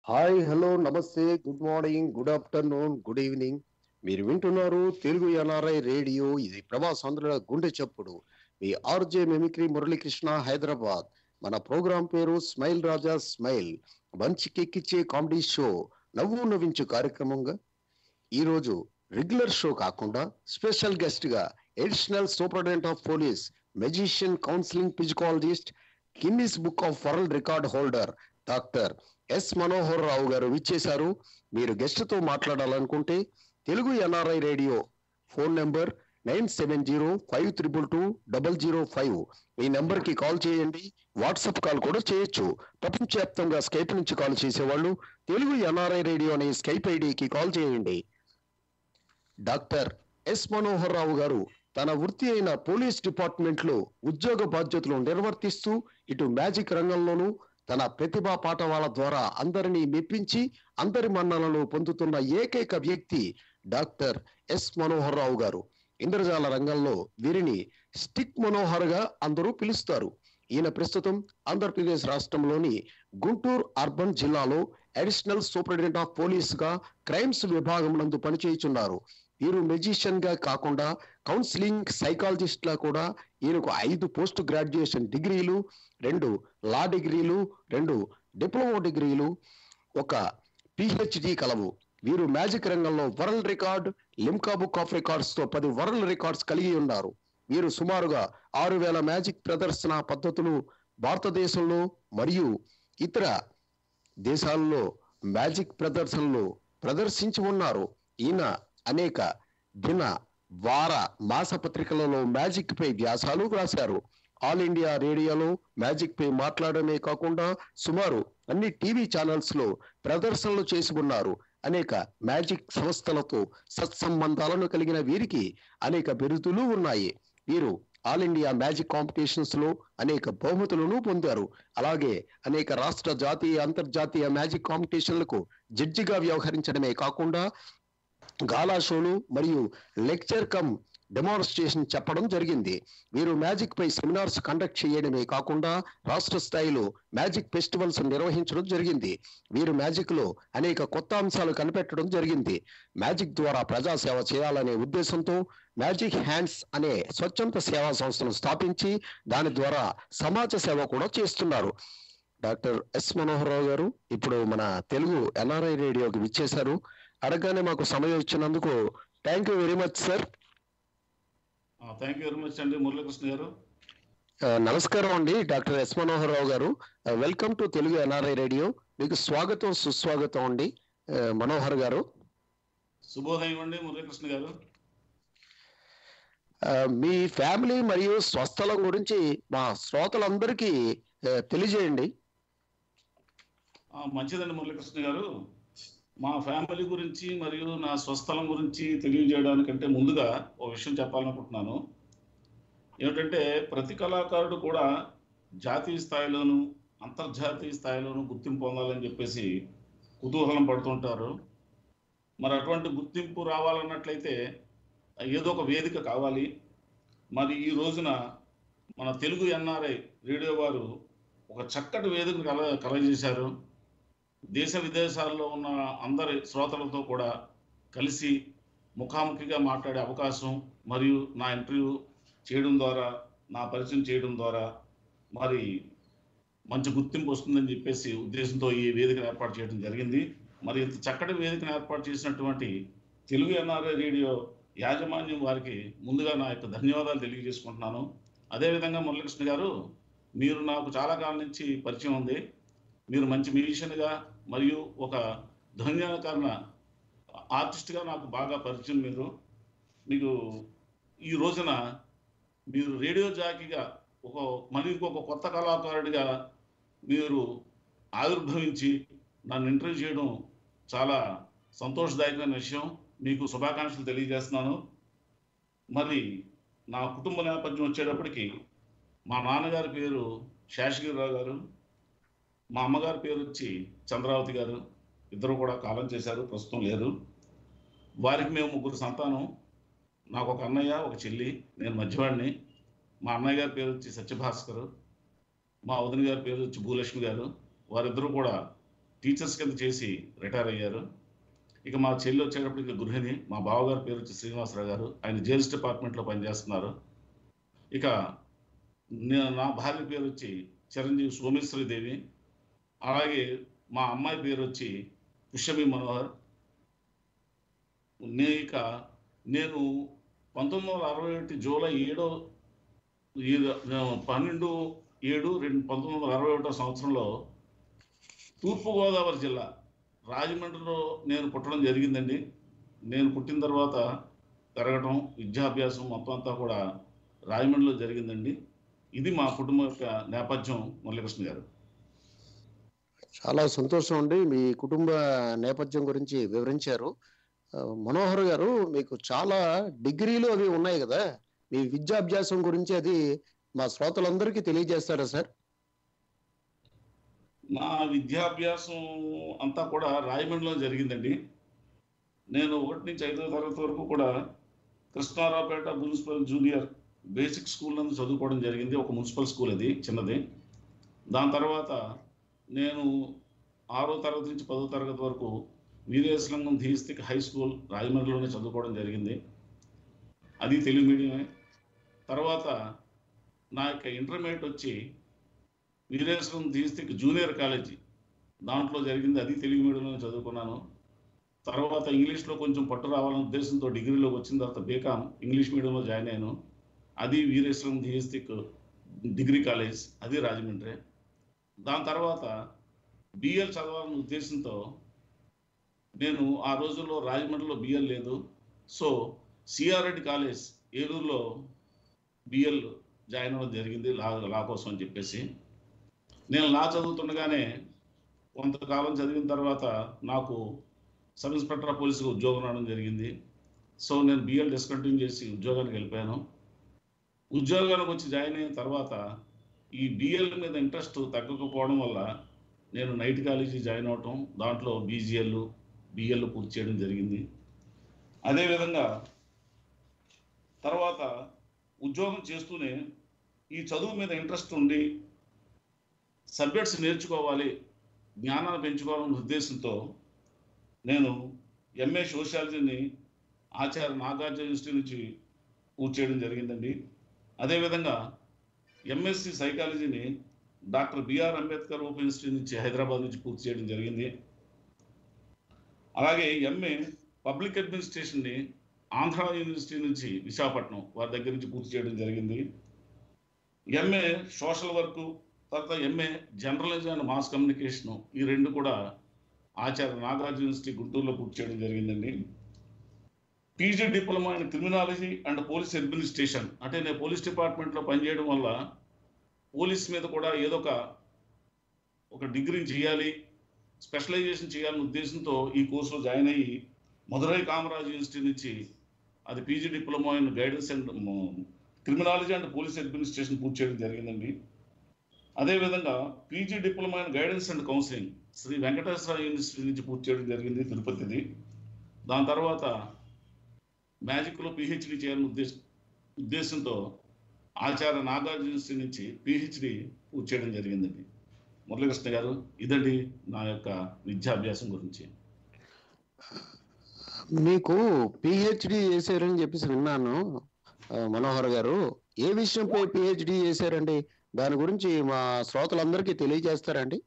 Hi hello నమస్తే good morning good afternoon good evening మీరు వింటున్నారు తెలుగు ఎన్ఆర్ఐ రేడియో ఇది ప్రభాసాంధ్రుల గుండె చప్పుడు మీ ఆర్జే మిమిక్రీ మురళీకృష్ణ హైదరాబాద్ మన ప్రోగ్రాం పేరు స్మైల్ రాజా స్మైల్ మంచి కెక్కిచ్చే కామెడీ షో నవ్వు నవ్వించు కార్యక్రమంగా ఈరోజు రెగ్యులర్ షో కాకుండా స్పెషల్ గెస్ట్ గా additional superintendent of police magician counselling psychologist Guinness book of world record holder doctor S Manohar Rao గారు విచ్చేశారు మీరు గెస్ట్ తో మాట్లాడాలనుకుంటే Telugu NRI radio phone number nine seven zero five triple two double zero five ఈ number కి call చేయండి WhatsApp call కూడా చేయొచ్చు ప్రపంచవ్యాప్తంగా స్కైప్ నుంచి కాల్ చేసేవాళ్ళు తెలుగు ఎన్ఆర్ఐ రేడియో అనే స్కైప్ ఐడికి కాల్ చేయండి డాక్టర్ ఎస్ మనోహర్ రావు గారు తన వృత్తి అయిన పోలీస్ డిపార్ట్మెంట్ లో ఉద్యోగ బాధ్యతలు నిర్వర్తిస్తూ ఇటు మ్యాజిక్ రంగంలోనూ తన ప్రతిభా పాఠవాల ద్వారా అందరినీ మెప్పించి అందరి మన్ననలు పొందుతున్న ఏకైక వ్యక్తి డాక్టర్ ఎస్ మనోహర్ రావు గారు ఇంద్రజాల రంగంలో వీరిని స్టిక్ మనోహర్ గా అందరూ పిలుస్తారు ఈయన ప్రస్తుతం ఆంధ్రప్రదేశ్ రాష్ట్రంలోని గుంటూరు అర్బన్ జిల్లాలో అడిషనల్ సూపరింటెండెంట్ ఆఫ్ పోలీస్ గా క్రైమ్స్ విభాగం నందు పనిచేయుచున్నారు వీరు మెజిషియన్ గా కాకుండా కౌన్సిలింగ్ సైకాలజిస్ట్ లా కూడా ఈయనకు ఐదు పోస్ట్ గ్రాడ్యుయేషన్ డిగ్రీలు రెండు లా డిగ్రీలు రెండు డిప్లొమా డిగ్రీలు ఒక పిహెచ్డి కలవు వీరు మ్యాజిక్ రంగంలో world record Limca book of records తో పది వరల్డ్ రికార్డ్స్ కలిగి ఉన్నారు వీరు సుమారుగా ఆరు వేల మ్యాజిక్ ప్రదర్శన పద్ధతులు భారతదేశంలో మరియు ఇతర దేశాల్లో మ్యాజిక్ ప్రదర్శనలు ప్రదర్శించి ఉన్నారు ఈయన అనేక దిన వార మాసపత్రికలలో మ్యాజిక్ పై వ్యాసాలు రాశారు ఆల్ ఇండియా రేడియోలో మ్యాజిక్ పై మాట్లాడమే కాకుండా సుమారు అన్ని టీవీ ఛానల్స్ లో ప్రదర్శనలు చేసి ఉన్నారు అనేక మ్యాజిక్ సంస్థలతో సత్సంబంధాలను కలిగిన వీరికి అనేక బిరుదులు ఉన్నాయి వీరు ఆల్ ఇండియా మ్యాజిక్ కాంపిటీషన్స్ లో అనేక బహుమతులను పొందారు అలాగే అనేక రాష్ట్ర జాతీయ అంతర్జాతీయ మ్యాజిక్ కాంపిటీషన్లకు జడ్జిగా వ్యవహరించడమే కాకుండా గాలా షోలు మరియు లెక్చర్ కమ్ డెమాన్స్ట్రేషన్ చెప్పడం జరిగింది వీరు మ్యాజిక్ పై సెమినార్స్ కండక్ట్ చేయడమే కాకుండా రాష్ట్ర స్థాయిలో మ్యాజిక్ ఫెస్టివల్స్ నిర్వహించడం జరిగింది వీరు మ్యాజిక్ లో అనేక కొత్త అంశాలు కనిపెట్టడం జరిగింది మ్యాజిక్ ద్వారా ప్రజాసేవ చేయాలనే ఉద్దేశంతో మ్యాజిక్ హ్యాండ్స్ అనే స్వచ్ఛంద సేవా సంస్థను స్థాపించి దాని ద్వారా సమాజ సేవ కూడా చేస్తున్నారు డాక్టర్ ఎస్ మనోహర్ రావు గారు ఇప్పుడు మన తెలుగు ఎన్ఆర్ఐ రేడియోకి విచ్చేశారు అడగగానే మాకు సమయం ఇచ్చినందుకు thank you very much sir thank you very much అండి మురళీకృష్ణ గారు నమస్కారం అండి డాక్టర్ ఎస్ మనోహర్ రావు గారు welcome to Telugu NRI radio మీకు స్వాగతం సుస్వాగతం అండి ఆ, మనోహర్ గారు శుభోదయం అండి మురళీకృష్ణ గారు ఆ, మీ ఫ్యామిలీ మరియు స్వస్థలం గురించి మా శ్రోతలందరికీ ఆ, తెలియజేయండి ఆ, మంచిదండి మురళీకృష్ణ గారు మా ఫ్యామిలీ గురించి మరియు నా స్వస్థలం గురించి తెలియజేయడానికంటే ముందుగా ఓ విషయం చెప్పాలనుకుంటున్నాను ఏమిటంటే ప్రతి కళాకారుడు కూడా జాతీయ స్థాయిలోను అంతర్జాతీయ స్థాయిలోను గుర్తింపు పొందాలని చెప్పేసి కుతూహలం పడుతుంటారు మరి అటువంటి గుర్తింపు రావాలన్నట్లయితే ఏదో ఒక వేదిక కావాలి మరి ఈ రోజున మన తెలుగు ఎన్ఆర్ఐ రేడియో వారు ఒక చక్కటి వేదికను కల కలగజేశారు దేశ విదేశాల్లో ఉన్న అందరి శ్రోతలతో కూడా కలిసి ముఖాముఖిగా మాట్లాడే అవకాశం మరియు నా ఇంటర్వ్యూ చేయడం ద్వారా నా పరిచయం చేయడం ద్వారా మరి మంచి గుర్తింపు వస్తుందని చెప్పేసి ఉద్దేశంతో ఈ వేదికను ఏర్పాటు చేయడం జరిగింది మరి ఇంత చక్కటి వేదికను ఏర్పాటు చేసినటువంటి తెలుగు ఎన్ఆర్ఐ రేడియో యాజమాన్యం వారికి ముందుగా నా యొక్క ధన్యవాదాలు తెలియజేసుకుంటున్నాను అదేవిధంగా మురళకృష్ణ గారు మీరు నాకు చాలా కాలం నుంచి పరిచయం ఉంది మీరు మంచి మ్యూజిషియన్గా మరియు ఒక ధ్వన్యాకరణ ఆర్టిస్ట్గా నాకు బాగా పరిచయం మీరు మీకు ఈ రోజున మీరు రేడియో జాకీగా ఒక మరి ఇంకొక కొత్త కళాకారుడిగా మీరు ఆవిర్భవించి నన్ను ఇంటర్వ్యూ చేయడం చాలా సంతోషదాయకమైన విషయం మీకు శుభాకాంక్షలు తెలియజేస్తున్నాను మరి నా కుటుంబ నేపథ్యం వచ్చేటప్పటికి మా నాన్నగారి పేరు శేషగిరిరావు గారు మా అమ్మగారి పేరు వచ్చి చంద్రావతి గారు ఇద్దరు కూడా కాలం చేశారు ప్రస్తుతం లేరు వారికి మేము ముగ్గురు సంతానం నాకు ఒక అన్నయ్య ఒక చెల్లి నేను మధ్యవాడిని మా అన్నయ్య గారి పేరు వచ్చి సత్యభాస్కర్ మా వదిన గారి పేరు వచ్చి భూలక్ష్మి గారు వారిద్దరూ కూడా టీచర్స్ కింద చేసి రిటైర్ అయ్యారు ఇక మా చెల్లి వచ్చేటప్పటికి గృహిణి మా బావగారి పేరు వచ్చి శ్రీనివాసరావు గారు ఆయన జేల్స్ డిపార్ట్మెంట్లో పనిచేస్తున్నారు ఇక నే- నా భార్య పేరు వచ్చి చిరంజీవి సోమేశ్వరి దేవి అలాగే మా అమ్మాయి పేరు వచ్చి పుష్యమి మనోహర్ నే ఇక నేను పంతొమ్మిది వందల అరవై ఒకటి జూలై ఏడో ఈ- పన్నెండు ఏడు రెండు పంతొమ్మిది వందల అరవై ఒకటో సంవత్సరంలో తూర్పుగోదావరి జిల్లా రాజమండ్రిలో నేను పుట్టడం జరిగిందండి నేను పుట్టిన తర్వాత పెరగటం విద్యాభ్యాసం మొత్తం అంతా కూడా రాజమండ్రిలో జరిగిందండి ఇది మా కుటుంబం యొక్క నేపథ్యం మురళీకృష్ణ గారు చాలా సంతోషం అండి మీ కుటుంబ నేపథ్యం గురించి వివరించారు ఆ, మనోహర్ గారు మీకు చాలా డిగ్రీలు అవి ఉన్నాయి కదా మీ విద్యాభ్యాసం గురించి అది మా శ్రోతలందరికీ తెలియజేస్తారా సార్ నా విద్యాభ్యాసం అంతా కూడా రాయమండ్రిలో జరిగిందండి నేను ఒకటి నుంచి ఐదో తరగతి వరకు కూడా Krishnaraopeta municipal junior basic school నందు చదువుకోవడం జరిగింది ఒక మున్సిపల్ స్కూల్ అది చిన్నది దాని తర్వాత నేను ఆరో తరగతి నుంచి పదో తరగతి వరకు వీరేశలింగం ధీస్తిక్ హై స్కూల్ రాజమండ్రిలోనే చదువుకోవడం జరిగింది అది తెలుగు మీడియమే తర్వాత నా యొక్క ఇంటర్మీడియట్ వచ్చి వీరేశ్వరం ధీస్తిక్ జూనియర్ కాలేజీ దాంట్లో జరిగింది అది తెలుగు మీడియంలో చదువుకున్నాను తర్వాత ఇంగ్లీష్లో కొంచెం పట్టు రావాలనే ఉద్దేశంతో డిగ్రీలోకి వచ్చిన తర్వాత బీకామ్ ఇంగ్లీష్ మీడియంలో జాయిన్ అయ్యాను అది వీరేశ్వరం ధీస్తిక్ డిగ్రీ కాలేజ్ అది రాజమండ్రి దాని తర్వాత బిఎల్ చదవాలనే ఉద్దేశంతో నేను ఆ రోజుల్లో రాజమండ్రిలో బిఎల్ లేదు సో సిఆర్ రెడ్డి కాలేజ్ ఏలూరులో బిఎల్ జాయిన్ అవ్వడం జరిగింది లా లా కోసం అని చెప్పేసి నేను లా చదువుతుండగానే కొంతకాలం చదివిన తర్వాత నాకు సబ్ ఇన్స్పెక్టర్ ఆఫ్ పోలీసుగా ఉద్యోగం రావడం జరిగింది సో నేను బిఎల్ డిస్కంటిన్యూ చేసి ఉద్యోగానికి వెళ్ళిపోయాను ఉద్యోగానికి వచ్చి జాయిన్ అయిన తర్వాత ఈ బిఎల్ మీద ఇంట్రెస్ట్ తగ్గకపోవడం వల్ల నేను నైట్ కాలేజీ జాయిన్ అవటం దాంట్లో బీజీఎల్ బిఎల్ పూర్తి చేయడం జరిగింది అదేవిధంగా తర్వాత ఉద్యోగం చేస్తూనే ఈ చదువు మీద ఇంట్రెస్ట్ ఉండి సబ్జెక్ట్స్ నేర్చుకోవాలి జ్ఞానాన్ని పెంచుకోవాలనే ఉద్దేశంతో నేను ఎంఏ సోషాలజీని ఆచార్య నాగార్జున ఇన్స్టిట్యూట్ నుంచి పూర్తి చేయడం జరిగిందండి అదేవిధంగా ఎంఎస్సి సైకాలజీని doctor BR Ambedkar open institute నుంచి హైదరాబాద్ నుంచి పూర్తి చేయడం జరిగింది అలాగే ఎంఏ పబ్లిక్ అడ్మినిస్ట్రేషన్ని ఆంధ్ర యూనివర్సిటీ నుంచి విశాఖపట్నం వారి దగ్గర నుంచి పూర్తి చేయడం జరిగింది ఎంఏ సోషల్ వర్క్ తర్వాత MA journalism and mass communication ఈ రెండు కూడా ఆచార్య నాగార్జున యూనివర్సిటీ గుంటూరులో పూర్తి చేయడం జరిగిందండి PG diploma in criminology and police administration అంటే నేను పోలీస్ డిపార్ట్మెంట్లో పనిచేయడం వల్ల పోలీస్ మీద కూడా ఏదో ఒక ఒక డిగ్రీ చేయాలి స్పెషలైజేషన్ చేయాలనే ఉద్దేశంతో ఈ కోర్సులో జాయిన్ అయ్యి మధురై కామరాజ్ యూనివర్సిటీ నుంచి అది PG diploma in guidance and criminology and police administration పూర్తి చేయడం జరిగిందండి అదేవిధంగా PG diploma in guidance and counselling Shri Venkateswara university నుంచి పూర్తి చేయడం జరిగింది తిరుపతిది దాని తర్వాత మ్యాజిక్లో పిహెచ్డి చేయాలని ఉద్దేశ ఉద్దేశంతో ఆచార్య నాగార్జున యూనివర్సిటీ నుంచి పిహెచ్డి పూర్తి చేయడం జరిగిందండి మురళీకృష్ణ గారు ఇదండి నా యొక్క విద్యాభ్యాసం గురించి మీకు పిహెచ్డి చేశారని చెప్పేసి విన్నాను ఆ, మనోహర్ గారు ఏ విషయంపై పిహెచ్డి చేశారండి దాని గురించి మా శ్రోతలందరికీ తెలియజేస్తారండి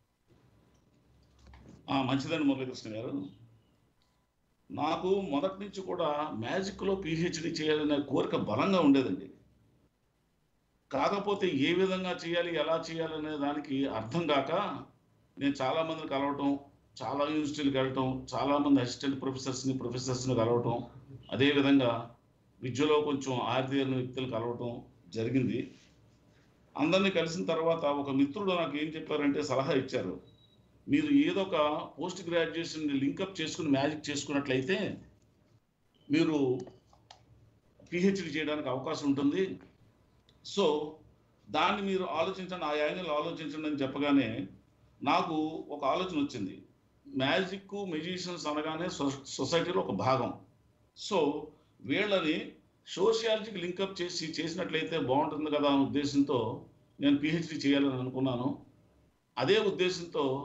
ఆ, మంచిదండి మురళీకృష్ణ గారు నాకు మొదటి నుంచి కూడా మ్యాజిక్లో పిహెచ్డి చేయాలనే కోరిక బలంగా ఉండేదండి కాకపోతే ఏ విధంగా చేయాలి ఎలా చేయాలనే దానికి అర్థం కాక నేను చాలా మందిని కలవటం చాలా యూనివర్సిటీలకు వెళ్ళటం చాలా మంది అసిస్టెంట్ ప్రొఫెసర్స్ని ప్రొఫెసర్స్ని కలవటం అదేవిధంగా విద్యలో కొంచెం ఆరితేరిన వ్యక్తులు కలవటం జరిగింది అందరినీ కలిసిన తర్వాత ఒక మిత్రుడు నాకు ఏం చెప్పారంటే సలహా ఇచ్చారు మీరు ఏదో ఒక పోస్ట్ గ్రాడ్యుయేషన్ లింకప్ చేసుకుని మ్యాజిక్ చేసుకున్నట్లయితే మీరు పిహెచ్డి చేయడానికి అవకాశం ఉంటుంది సో దాన్ని మీరు ఆలోచించండి ఆ యాంగిల్ ఆలోచించండి అని చెప్పగానే నాకు ఒక ఆలోచన వచ్చింది మ్యాజిక్ మెజిషియన్స్ అనగానే సొ- సొసైటీలో ఒక భాగం సో వీళ్ళని సోషియాలజీకి లింకప్ చేసి చేసినట్లయితే బాగుంటుంది కదా అనే ఉద్దేశంతో నేను పిహెచ్డి చేయాలని అనుకున్నాను అదే ఉద్దేశంతో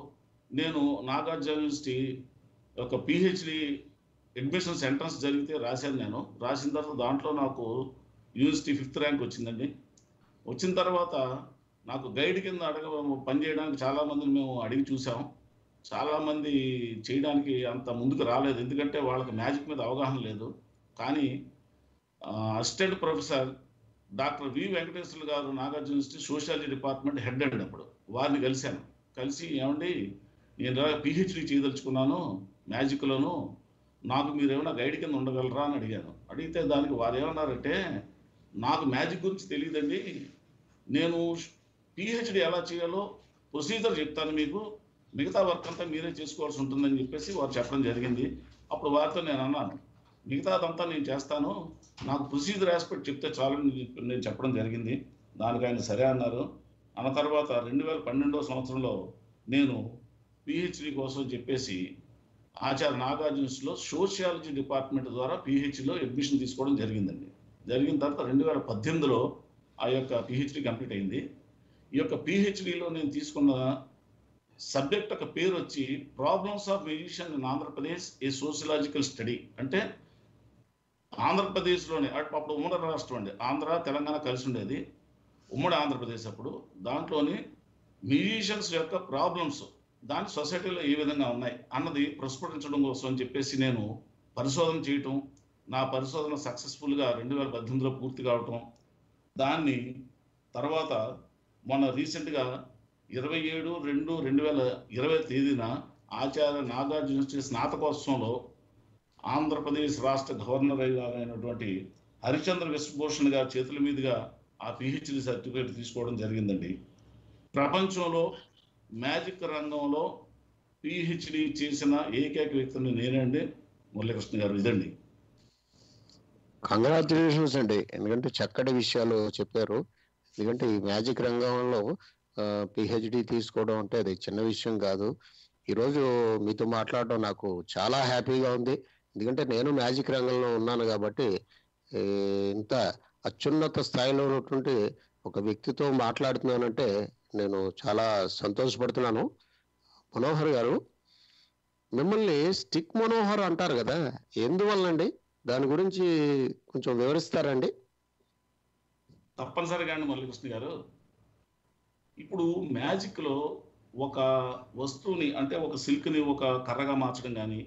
నేను నాగార్జున యూనివర్సిటీ ఒక పిహెచ్డి అడ్మిషన్స్ ఎంట్రన్స్ జరిగితే రాశాను నేను రాసిన తర్వాత దాంట్లో నాకు యూనివర్సిటీ ఫిఫ్త్ ర్యాంక్ వచ్చిందండి వచ్చిన తర్వాత నాకు గైడ్ కింద అడగ పని చేయడానికి చాలా మందిని మేము అడిగి చూసాం చాలా మంది చేయడానికి అంత ముందుకు రాలేదు ఎందుకంటే వాళ్ళకి మ్యాజిక్ మీద అవగాహన లేదు కానీ assistant professor doctor V Venkateswarlu garu Nagarjuna university sociology department head అండి అప్పుడు వారిని కలిశాను కలిసి ఏమండి నేను పిహెచ్డి చేయదలుచుకున్నాను మ్యాజిక్లోను నాకు మీరు ఏమైనా గైడ్ కింద ఉండగలరా అని అడిగాను అడిగితే దానికి వారు ఏమన్నారంటే నాకు మ్యాజిక్ గురించి తెలియదండి నేను పిహెచ్డి ఎలా చేయాలో ప్రొసీజర్ చెప్తాను మీకు మిగతా వర్క్ అంతా మీరే చేసుకోవాల్సి ఉంటుందని చెప్పేసి వారు చెప్పడం జరిగింది అప్పుడు వారితో నేను అన్నాను మిగతాదంతా నేను చేస్తాను నాకు ప్రొసీజర్ ఆస్పెక్ట్ చెప్తే చాలని చెప్పి నేను చెప్పడం జరిగింది దానికి ఆయన సరే అన్నారు అన్న తర్వాత రెండు వేల పన్నెండవ సంవత్సరంలో నేను పిహెచ్డి కోసం చెప్పేసి ఆచార్య నాగార్జునస్లో సోషియాలజీ డిపార్ట్మెంట్ ద్వారా పిహెచ్డిలో అడ్మిషన్ తీసుకోవడం జరిగిందండి జరిగిన తర్వాత రెండు వేల పద్దెనిమిదిలో ఆ యొక్క పిహెచ్డి కంప్లీట్ అయింది ఈ యొక్క పిహెచ్డిలో నేను తీసుకున్న సబ్జెక్ట్ ఒక పేరు వచ్చి problems of musician in Andhra Pradesh a sociological study అంటే ఆంధ్రప్రదేశ్లోని అటు- అప్పుడు ఉమ్మడి రాష్ట్రం అండి ఆంధ్ర తెలంగాణ కలిసి ఉండేది ఉమ్మడి ఆంధ్రప్రదేశ్ అప్పుడు దాంట్లోని మ్యూజిషియన్స్ యొక్క ప్రాబ్లమ్స్ దాని సొసైటీలో ఏ విధంగా ఉన్నాయి అన్నది ప్రస్ఫుటించడం కోసం అని చెప్పేసి నేను పరిశోధన చేయటం నా పరిశోధన సక్సెస్ఫుల్గా రెండు వేల పద్దెనిమిదిలో పూర్తి కావటం దాన్ని తర్వాత మొన్న రీసెంట్గా ఇరవై ఏడు రెండు రెండు వేల ఇరవై తేదీన ఆచార్య నాగార్జున యూనివర్సిటీ స్నాతకోత్సవంలో ఆంధ్రప్రదేశ్ రాష్ట్ర గవర్నర్ అయినటువంటి హరిచంద్ర విశ్వభూషణ్ గారి చేతుల మీదుగా ఆ పిహెచ్డి సర్టిఫికేట్ తీసుకోవడం జరిగిందండి ప్రపంచంలో మ్యాజిక్ రంగంలో పిహెచ్డి చేసిన ఏకైక వ్యక్తిని నేనండి మురళీకృష్ణ గారు ఇదండి కంగ్రాచులేషన్స్ అండి ఎందుకంటే చక్కటి విషయాలు చెప్పారు ఎందుకంటే ఈ మ్యాజిక్ రంగంలో పిహెచ్డి తీసుకోవడం అంటే అది చిన్న విషయం కాదు ఈరోజు మీతో మాట్లాడడం నాకు చాలా హ్యాపీగా ఉంది ఎందుకంటే నేను మ్యాజిక్ రంగంలో ఉన్నాను కాబట్టి ఏ, ఇంత అత్యున్నత స్థాయిలో ఉన్నటువంటి ఒక వ్యక్తితో మాట్లాడుతున్నానంటే నేను చాలా సంతోషపడుతున్నాను మనోహర్ గారు మిమ్మల్ని స్టిక్ మనోహర్ అంటారు కదా ఎందువల్లండి దాని గురించి కొంచెం వివరిస్తారండి తప్పనిసరిగా అండి మురళీకృష్ణ గారు ఇప్పుడు మ్యాజిక్లో ఒక వస్తువుని అంటే ఒక సిల్క్ని ఒక కర్రగా మార్చడం కానీ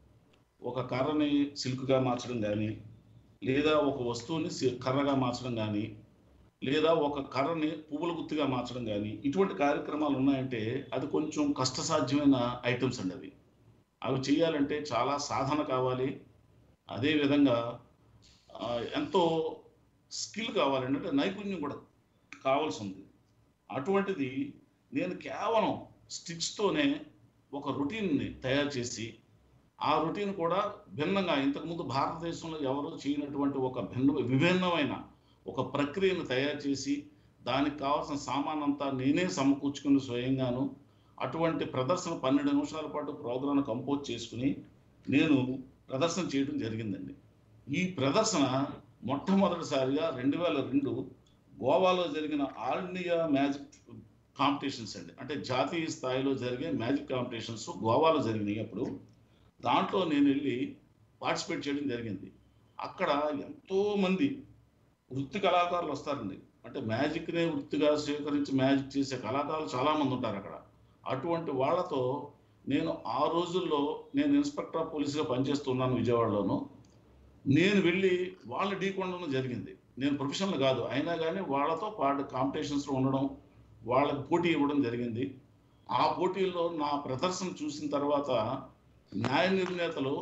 ఒక కర్రని సిల్క్గా మార్చడం కానీ లేదా ఒక వస్తువుని సి- కర్రగా మార్చడం కానీ లేదా ఒక కర్రని పువ్వుల గుత్తిగా మార్చడం కానీ ఇటువంటి కార్యక్రమాలు ఉన్నాయంటే అది కొంచెం కష్టసాధ్యమైన ఐటమ్స్ అండి అవి అవి చేయాలంటే చాలా సాధన కావాలి అదేవిధంగా ఆ, ఎంతో స్కిల్ కావాలండి అంటే నైపుణ్యం కూడా కావాల్సి ఉంది అటువంటిది నేను కేవలం స్టిక్స్తోనే ఒక రొటీన్ని తయారు చేసి ఆ రొటీన్ కూడా భిన్నంగా ఇంతకుముందు భారతదేశంలో ఎవరు చేయనటువంటి ఒక భిన్న విభిన్నమైన ఒక ప్రక్రియను తయారు చేసి దానికి కావాల్సిన సామాన్ అంతా నేనే సమకూర్చుకుని స్వయంగాను అటువంటి ప్రదర్శన పన్నెండు నిమిషాల పాటు ప్రోగ్రామ్ కంపోజ్ చేసుకుని నేను ప్రదర్శన చేయడం జరిగిందండి ఈ ప్రదర్శన మొట్టమొదటిసారిగా రెండు వేల రెండు గోవాలో జరిగిన ఆల్ ఇండియా మ్యాజిక్ కాంపిటీషన్స్ అండి అంటే జాతీయ స్థాయిలో జరిగే మ్యాజిక్ కాంపిటీషన్స్ గోవాలో జరిగినాయి అప్పుడు దాంట్లో నేను వెళ్ళి పార్టిసిపేట్ చేయడం జరిగింది అక్కడ ఎంతో మంది వృత్తి కళాకారులు వస్తారండి అంటే మ్యాజిక్నే వృత్తిగా స్వీకరించి మ్యాజిక్ చేసే కళాకారులు చాలా మంది ఉంటారు అక్కడ అటువంటి వాళ్ళతో నేను ఆ రోజుల్లో నేను ఇన్స్పెక్టర్ ఆఫ్ పోలీసుగా పనిచేస్తున్నాను విజయవాడలోను నేను వెళ్ళి వాళ్ళ ఢీకొనడం జరిగింది నేను ప్రొఫెషనల్ కాదు అయినా కానీ వాళ్ళతో పాటు కాంపిటీషన్స్లో ఉండడం వాళ్ళకి పోటీ ఇవ్వడం జరిగింది ఆ పోటీల్లో నా ప్రదర్శన చూసిన తర్వాత న్యాయ నిర్ణేతలు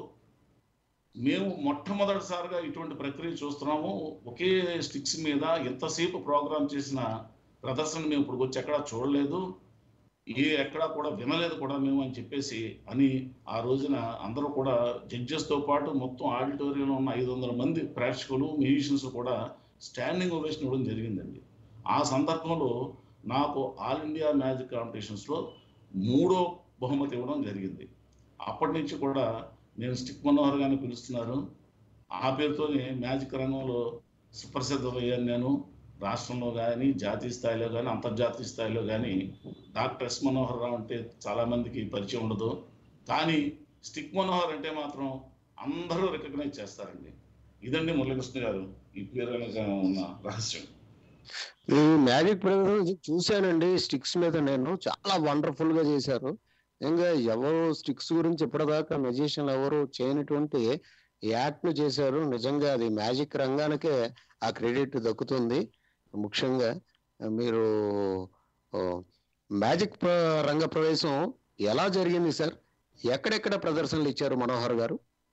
మేము మొట్టమొదటిసారిగా ఇటువంటి ప్రక్రియ చూస్తున్నాము ఒకే స్టిక్స్ మీద ఎంతసేపు ప్రోగ్రామ్ చేసిన ప్రదర్శన మేము ఇప్పుడు వచ్చి ఎక్కడా చూడలేదు ఏ ఎక్కడా కూడా వినలేదు కూడా మేము అని చెప్పేసి అని ఆ రోజున అందరూ కూడా జడ్జెస్తో పాటు మొత్తం ఆడిటోరియంలో ఉన్న ఐదు వందల మంది ప్రేక్షకులు మ్యూజిషియన్స్ కూడా స్టాండింగ్ ఓవేషన్ ఇవ్వడం జరిగిందండి ఆ సందర్భంలో నాకు ఆల్ ఇండియా మ్యాజిక్ కాంపిటీషన్స్లో మూడో బహుమతి ఇవ్వడం జరిగింది అప్పటి నుంచి కూడా నేను స్టిక్ మనోహర్ గారిని పిలుస్తున్నారు ఆ పేరుతోనే మ్యాజిక్ రంగంలో సుప్రసిద్ధమయ్యాను నేను రాష్ట్రంలో కానీ జాతీయ స్థాయిలో కానీ అంతర్జాతీయ స్థాయిలో కానీ డాక్టర్ ఎస్ మనోహర్ రావు అంటే చాలా మందికి పరిచయం ఉండదు కానీ స్టిక్ మనోహర్ అంటే మాత్రం అందరూ రికగ్నైజ్ చేస్తారండి ఇదండి మురళీకృష్ణ గారు ఈ పేరు వెనక ఉన్న రహస్యం ఈ మ్యాజిక్ ప్రదర్శన చూశానండి స్టిక్స్ మీద నేను చాలా వండర్ఫుల్ గా చేశారు ఇంకా ఎవరు స్టిక్స్ గురించి ఇప్పటిదాకా మెజిషియన్ ఎవరు చేయనటువంటి యాక్ట్ ను చేశారు నిజంగా అది మ్యాజిక్ రంగానికే ఆ క్రెడిట్ దక్కుతుంది ముఖ్యంగా మీరు మ్యాజిక్ రంగ ప్రవేశం ఎలా జరిగింది సార్ ఎక్కడెక్కడ ప్రదర్శనలు ఇచ్చారు మనోహర్ గారు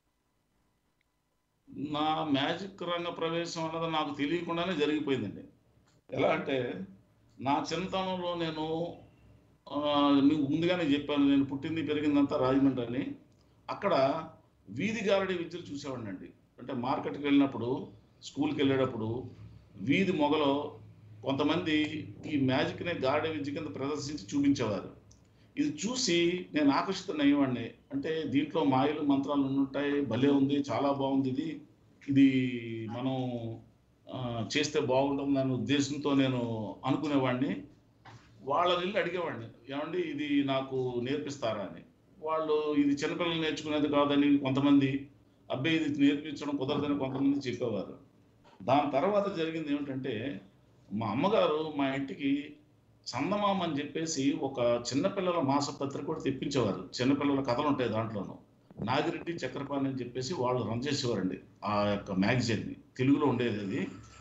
నా మ్యాజిక్ రంగ ప్రవేశం అన్నది నాకు తెలియకుండానే జరిగిపోయిందండి ఎలా అంటే నా చిన్నతనంలో నేను ఆ, మీకు ముందుగానే చెప్పాను నేను పుట్టింది పెరిగిందంతా రాజమండ్రి అని అక్కడ వీధి గారడి విద్యలు చూసేవాడిని అండి అంటే మార్కెట్కి వెళ్ళినప్పుడు స్కూల్కి వెళ్ళేటప్పుడు వీధి మొగలో కొంతమంది ఈ మ్యాజిక్ని గారడి విద్య కింద ప్రదర్శించి చూపించేవారు ఇది చూసి నేను ఆకర్షితున్న అయ్యేవాడిని అంటే దీంట్లో మాయలు మంత్రాలు ఉంటాయి భలే ఉంది చాలా బాగుంది ఇది ఇది మనం ఆ, చేస్తే బాగుంటుంది అనే ఉద్దేశంతో నేను అనుకునేవాడిని వాళ్ళ వెళ్ళి అడిగేవాడిని ఏమండి ఇది నాకు నేర్పిస్తారా అని వాళ్ళు ఇది చిన్నపిల్లలు నేర్చుకునేది కాదని కొంతమంది అబ్బాయి ఇది నేర్పించడం కుదరదని కొంతమంది చెప్పేవారు దాని తర్వాత జరిగింది ఏమిటంటే మా అమ్మగారు మా ఇంటికి చందమామ అని చెప్పేసి ఒక చిన్నపిల్లల మాసపత్రిక కూడా తెప్పించేవారు చిన్నపిల్లల కథలు ఉంటాయి దాంట్లోనూ నాగిరెడ్డి చక్రపాణి అని చెప్పేసి వాళ్ళు రన్ చేసేవారండి ఆ యొక్క మ్యాగజైన్ని తెలుగులో ఉండేది అది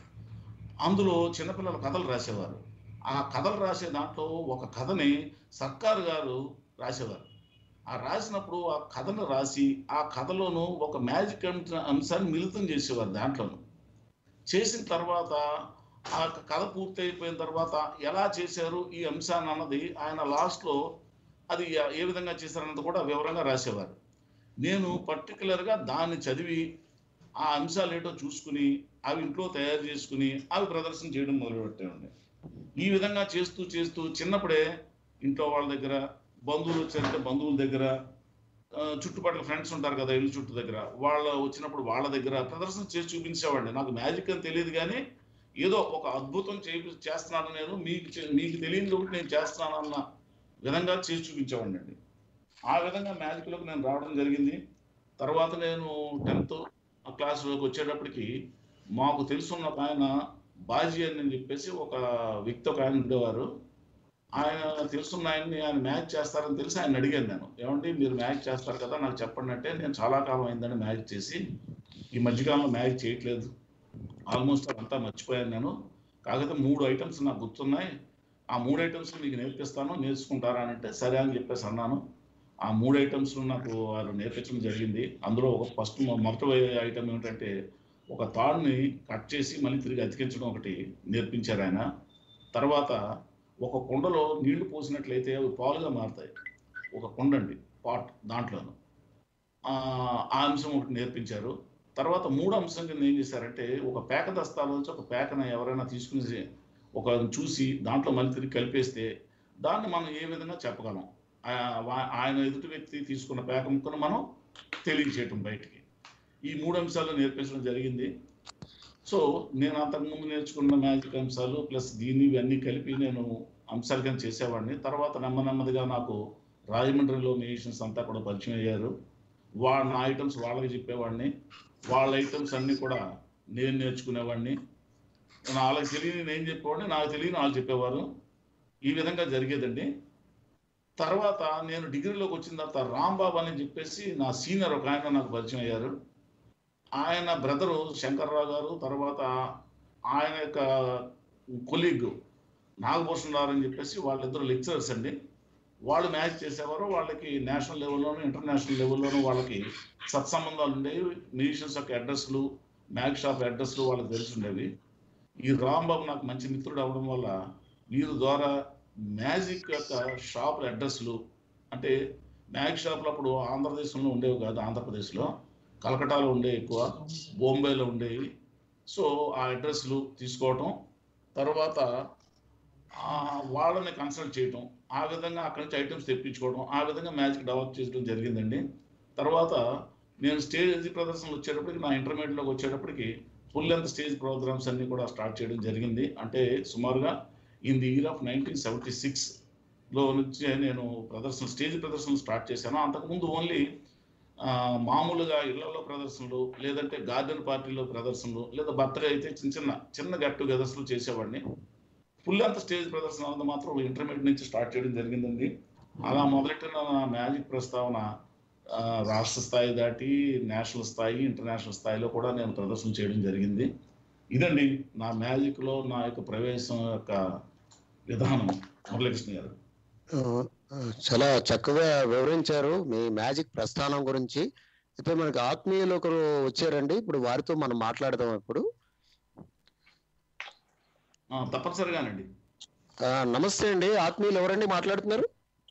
అందులో చిన్నపిల్లల కథలు రాసేవారు ఆ కథలు రాసే దాంట్లో ఒక కథని సర్కార్ గారు రాసేవారు ఆ రాసినప్పుడు ఆ కథను రాసి ఆ కథలోను ఒక మ్యాజిక్ అంశ- అంశాన్ని మిళితం చేసేవారు దాంట్లోను చేసిన తర్వాత ఆ కథ పూర్తి అయిపోయిన తర్వాత ఎలా చేశారు ఈ అంశాన్ని అన్నది ఆయన లాస్ట్లో అది ఏ విధంగా చేశారన్నది కూడా వివరంగా రాసేవారు నేను పర్టికులర్గా దాన్ని చదివి ఆ అంశాలు ఏంటో చూసుకుని అవి ఇంట్లో తయారు చేసుకుని అవి ప్రదర్శన చేయడం మొదలుపెట్టామండి ఈ విధంగా చేస్తూ చేస్తూ చిన్నప్పుడే ఇంట్లో వాళ్ళ దగ్గర బంధువులు వచ్చారంటే బంధువుల దగ్గర ఆ, చుట్టుపక్కల ఫ్రెండ్స్ ఉంటారు కదా ఇల్లు చుట్టూ దగ్గర వాళ్ళ వచ్చినప్పుడు వాళ్ళ దగ్గర ప్రదర్శన చేసి చూపించేవాడిని నాకు మ్యాజిక్ అని తెలియదు కానీ ఏదో ఒక అద్భుతం చేపి చేస్తున్నాను నేను మీకు చే- మీకు తెలియని ఒకటి నేను చేస్తున్నాను అన్న విధంగా చేసి చూపించేవాడిని అండి ఆ విధంగా మ్యాజిక్లోకి నేను రావడం జరిగింది తర్వాత నేను టెన్త్ క్లాస్లోకి వచ్చేటప్పటికి మాకు తెలుసున్న ఒక ఆయన బాజీ అని చెప్పేసి ఒక వ్యక్తి ఒక ఆయన ఉండేవారు ఆయన తెలుసున్న ఆయన్ని ఆయన మ్యాచ్ చేస్తారని తెలిసి ఆయన అడిగాను నేను ఏమండి మీరు మ్యాచ్ చేస్తారు కదా నాకు చెప్పండి అంటే నేను చాలా కాలం అయిందని మ్యాచ్ చేసి ఈ మధ్యకాలంలో మ్యాచ్ చేయట్లేదు ఆల్మోస్ట్ అంతా మర్చిపోయాను నేను కాకపోతే మూడు ఐటమ్స్ నాకు గుర్తున్నాయి ఆ మూడు ఐటమ్స్ మీకు నేర్పిస్తాను నేర్చుకుంటారా అని అంటే సరే అని చెప్పేసి అన్నాను ఆ మూడు ఐటమ్స్ నాకు వారు నేర్పించడం జరిగింది అందులో ఒక ఫస్ట్ మొదటి ఐటమ్ ఏమిటంటే ఒక తాడుని కట్ చేసి మళ్ళీ తిరిగి అతికించడం ఒకటి నేర్పించారు ఆయన తర్వాత ఒక కుండలో నీళ్లు పోసినట్లయితే అవి పాలుగా మారుతాయి ఒక కుండ అండి పాట్ దాంట్లోను ఆ ఆ అంశం ఒకటి నేర్పించారు తర్వాత మూడు అంశం కింద ఏం చేశారంటే ఒక పేక దస్తాల నుంచి ఒక పేకను ఎవరైనా తీసుకుని ఒక చూసి దాంట్లో మళ్ళీ తిరిగి కలిపేస్తే దాన్ని మనం ఏ విధంగా చెప్పగలం ఆ- వా- ఆయన ఎదుటి వ్యక్తి తీసుకున్న పేక ముక్కను మనం తెలియచేయటం బయటికి ఈ మూడు అంశాలు నేర్పించడం జరిగింది సో నేను అంతకుముందు నేర్చుకున్న మ్యాజిక్ అంశాలు ప్లస్ దీన్ని ఇవన్నీ కలిపి నేను అంశాలు కింద చేసేవాడిని తర్వాత నెమ్మ నెమ్మదిగా నాకు రాజమండ్రిలో మ్యూజిషియన్స్ అంతా కూడా పరిచయం అయ్యారు వాళ్ళ నా ఐటమ్స్ వాళ్ళకి చెప్పేవాడిని వాళ్ళ ఐటమ్స్ అన్నీ కూడా నేను నేర్చుకునేవాడిని వాళ్ళకి తెలియని నేను చెప్పేవాడిని నాకు తెలియని వాళ్ళు చెప్పేవారు ఈ విధంగా జరిగేదండి తర్వాత నేను డిగ్రీలోకి వచ్చిన తర్వాత రాంబాబు అని చెప్పేసి నా సీనియర్ ఒక ఆయన నాకు పరిచయం అయ్యారు ఆయన బ్రదరు శంకర్రావు గారు తర్వాత ఆయన యొక్క కొలీగ్ నాగభూషణ్ రావు అని చెప్పేసి వాళ్ళిద్దరు లెక్చరర్స్ అండి వాళ్ళు మ్యాచ్ చేసేవారు వాళ్ళకి నేషనల్ లెవెల్లోను ఇంటర్నేషనల్ లెవెల్లోను వాళ్ళకి సత్సంబంధాలు ఉండేవి మ్యూజిషియన్స్ యొక్క అడ్రస్లు మ్యాగ్ షాప్ అడ్రస్లు వాళ్ళకి తెలిసి ఉండేవి ఈ రాంబాబు నాకు మంచి మిత్రుడు అవడం వల్ల వీరి ద్వారా మ్యాజిక్ యొక్క షాప్ అడ్రస్లు అంటే మ్యాగ్ షాపులు అప్పుడు ఆంధ్రదేశంలో ఉండేవి కాదు ఆంధ్రప్రదేశ్లో కలకటాలో ఉండే ఎక్కువ బొంబాయిలో ఉండేవి సో ఆ అడ్రస్లు తీసుకోవటం తర్వాత ఆ, వాళ్ళని కన్సల్ట్ చేయటం ఆ విధంగా అక్కడి నుంచి ఐటమ్స్ తెప్పించుకోవడం ఆ విధంగా మ్యాజిక్ డెవలప్ చేయడం జరిగిందండి తర్వాత నేను స్టేజ్ ప్రదర్శనలు వచ్చేటప్పటికి నా ఇంటర్మీడియట్లోకి వచ్చేటప్పటికి ఫుల్ లెంత్ స్టేజ్ ప్రోగ్రామ్స్ అన్ని కూడా స్టార్ట్ చేయడం జరిగింది అంటే సుమారుగా in the year of nineteen seventy six లో నుంచి నేను ప్రదర్శన స్టేజ్ ప్రదర్శనలు స్టార్ట్ చేశాను అంతకుముందు ఓన్లీ మామూలుగా ఇళ్లలో ప్రదర్శనలు లేదంటే గార్డెన్ పార్టీలో ప్రదర్శనలు లేదా బర్త్డే అయితే చిన్న చిన్న చిన్న గట్ టుగెదర్స్లు చేసేవాడిని ఫుల్ అంత స్టేజ్ ప్రదర్శన అన్నది మాత్రం ఇంటర్మీడియట్ నుంచి స్టార్ట్ చేయడం జరిగిందండి అలా మొదలెట్టిన నా మ్యాజిక్ ప్రస్తావన ఆ, రాష్ట్ర స్థాయి దాటి నేషనల్ స్థాయి ఇంటర్నేషనల్ స్థాయిలో కూడా నేను ప్రదర్శన చేయడం జరిగింది ఇదండి నా మ్యాజిక్ లో నా యొక్క ప్రవేశం యొక్క విధానం మురళీకృష్ణ గారు ఆ, ఆ, చాలా చక్కగా వివరించారు మీ మ్యాజిక్ ప్రస్థానం గురించి అయితే మనకి ఆత్మీయులు ఒకరు వచ్చారండి ఇప్పుడు వారితో మనం మాట్లాడదాం ఇప్పుడు ఆ, తప్పనిసరిగానండి ఆ, నమస్తే అండి ఆత్మీయులు ఎవరండి మాట్లాడుతున్నారు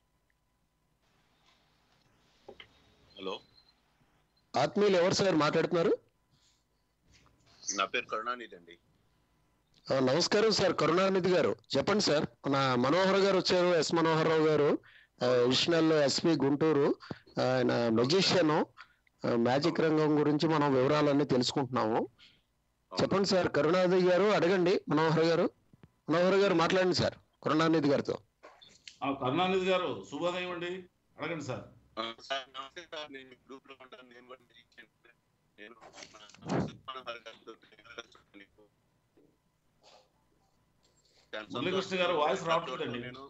హలో ఆత్మీయులు ఎవరు సార్ మాట్లాడుతున్నారు నా పేరు కరుణానిధి అండి ఆ, నమస్కారం సార్ కరుణానిధి గారు చెప్పండి సార్ మన మనోహర్ గారు వచ్చారు ఎస్ మనోహర్ రావు గారు అడిషనల్ ఎస్పి గుంటూరు ఆయన మెజిషియన్ మ్యాజిక్ రంగం గురించి మనం వివరాలన్నీ తెలుసుకుంటున్నాము చెప్పండి సార్ కరుణానిధి గారు అడగండి మనోహర్ గారు మనోహర్ గారు మాట్లాడండి సార్ కరుణానిధి గారితో ఆ కరుణానిధి గారు శుభోదయం అండి అడగండి సార్ ఆ, సార్ నమస్తే సార్ నేను మీ గ్రూప్ లో ఉంటాను నేను కూడా మ్యూజిషియన్. నేను మన సుబ్రహ్మణ్య గారితో మీకు చాలా మురళీకృష్ణ గారు వాయిస్ రావట్లేదండి. నేను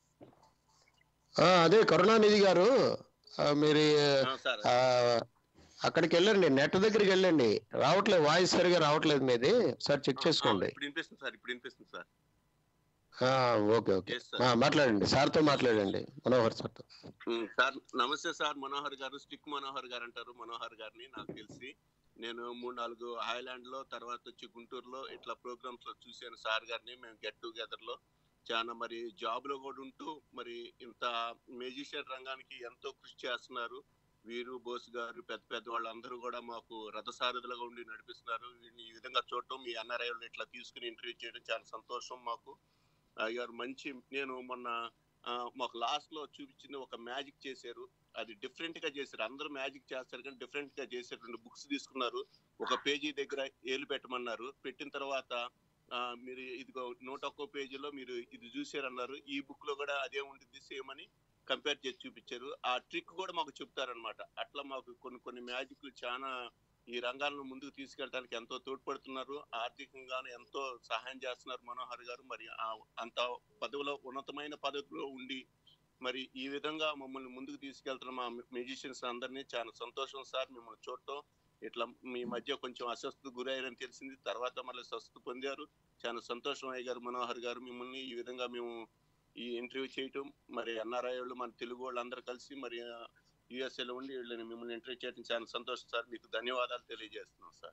ఆ, అదే కరుణానిధి గారు ఆ, మీరు ఆ, సార్ ఆ, అక్కడికి వెళ్ళండి నెట్ దగ్గరికి వెళ్ళండి రావట్లేదు వాయిస్ సరిగా రావట్లేదు మీది సార్ చెక్ చేసుకోండి ఇప్పుడు వినిపిస్తుంది సార్ ఇప్పుడు వినిపిస్తుంది సార్ ఆ, ఓకే ఓకే ఎస్ సార్ ఆ, మాట్లాడండి సార్తో మాట్లాడండి మనోహర్ సార్తో ఉమ్, సార్ నమస్తే సార్ మనోహర్ గారు స్టిక్ మనోహర్ గారు అంటారు మనోహర్ గారిని నాకు తెలిసి నేను మూడు నాలుగు హాయ్లాండ్ లో తర్వాత వచ్చి గుంటూరులో ఇట్లా ప్రోగ్రామ్స్ లో చూశాను సార్ గారిని మేము గెట్ టుగెదర్ లో చాలా మరి జాబ్ లో కూడా ఉంటూ మరి ఇంత మ్యూజిషియన్ రంగానికి ఎంతో కృషి చేస్తున్నారు వీరు బోస్ గారు పెద్ద పెద్ద వాళ్ళందరూ కూడా మాకు రథసారథులుగా ఉండి నడిపిస్తున్నారు వీరిని ఈ విధంగా చూడటం మీ అన్నరాయులు ఇట్లా తీసుకుని ఇంటర్వ్యూ చేయడం చాలా సంతోషం మాకు అయ్యారు మంచి నేను మొన్న ఆ, మాకు లాస్ట్ లో చూపించింది ఒక మ్యాజిక్ చేశారు అది డిఫరెంట్ గా చేశారు అందరూ మ్యాజిక్ చేస్తారు కానీ డిఫరెంట్ గా చేశారు రెండు బుక్స్ తీసుకున్నారు ఒక పేజీ దగ్గర ఏలు పెట్టమన్నారు పెట్టిన తర్వాత ఆ, మీరు ఇదిగో నూట ఒక్కో పేజీలో మీరు ఇది చూసారన్నారు ఈ బుక్ లో కూడా అదే ఉంటుంది సేమ్ అని కంపేర్ చేసి చూపించారు ఆ ట్రిక్ కూడా మాకు చెప్తారనమాట అట్లా మాకు కొన్ని కొన్ని మ్యాజిక్లు చాలా ఈ రంగాలను ముందుకు తీసుకెళ్ళడానికి ఎంతో తోడ్పడుతున్నారు ఆర్థికంగాను ఎంతో సహాయం చేస్తున్నారు మనోహర్ గారు మరి ఆ- అంత పదవిలో ఉన్నతమైన పదవిలో ఉండి మరి ఈ విధంగా మమ్మల్ని ముందుకు తీసుకెళ్తున్న మా మ్యూజిషియన్స్ అందరినీ చాలా సంతోషం సార్ మిమ్మల్ని చూడటం ఇట్లా మీ మధ్య కొంచెం అస్వస్థత గురయ్యారని తెలిసింది తర్వాత మళ్ళీ స్వస్థత పొందారు చాలా సంతోషం అయ్యారు మనోహర్ గారు మిమ్మల్ని ఈ విధంగా మేము ఈ ఇంటర్వ్యూ చేయటం మరి ఎన్ఆర్ఐ వాళ్ళు మన తెలుగు వాళ్ళు అందరూ కలిసి మరి యుఎస్ఏలో ఉండి వీళ్ళని మిమ్మల్ని ఇంటర్వ్యూ చేయడం చాలా సంతోషం సార్ మీకు ధన్యవాదాలు తెలియజేస్తున్నాం సార్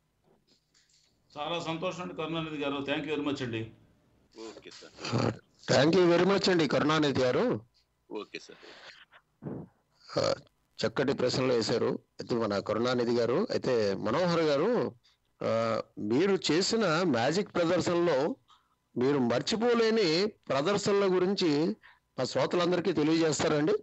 చాలా సంతోషం అండి Karunanidhi garu thank you very much అండి okay sir thank you very much అండి కరుణానిధి గారు ఓకే సార్ ఆ, చక్కటి ప్రశ్నలు వేశారు అయితే మన కరుణానిధి గారు అయితే మనోహర్ గారు ఆ, మీరు చేసిన మ్యాజిక్ ప్రదర్శనలో మీరు మర్చిపోలేని ప్రదర్శనల గురించి మా శ్రోతలందరికీ తెలియజేస్తారండి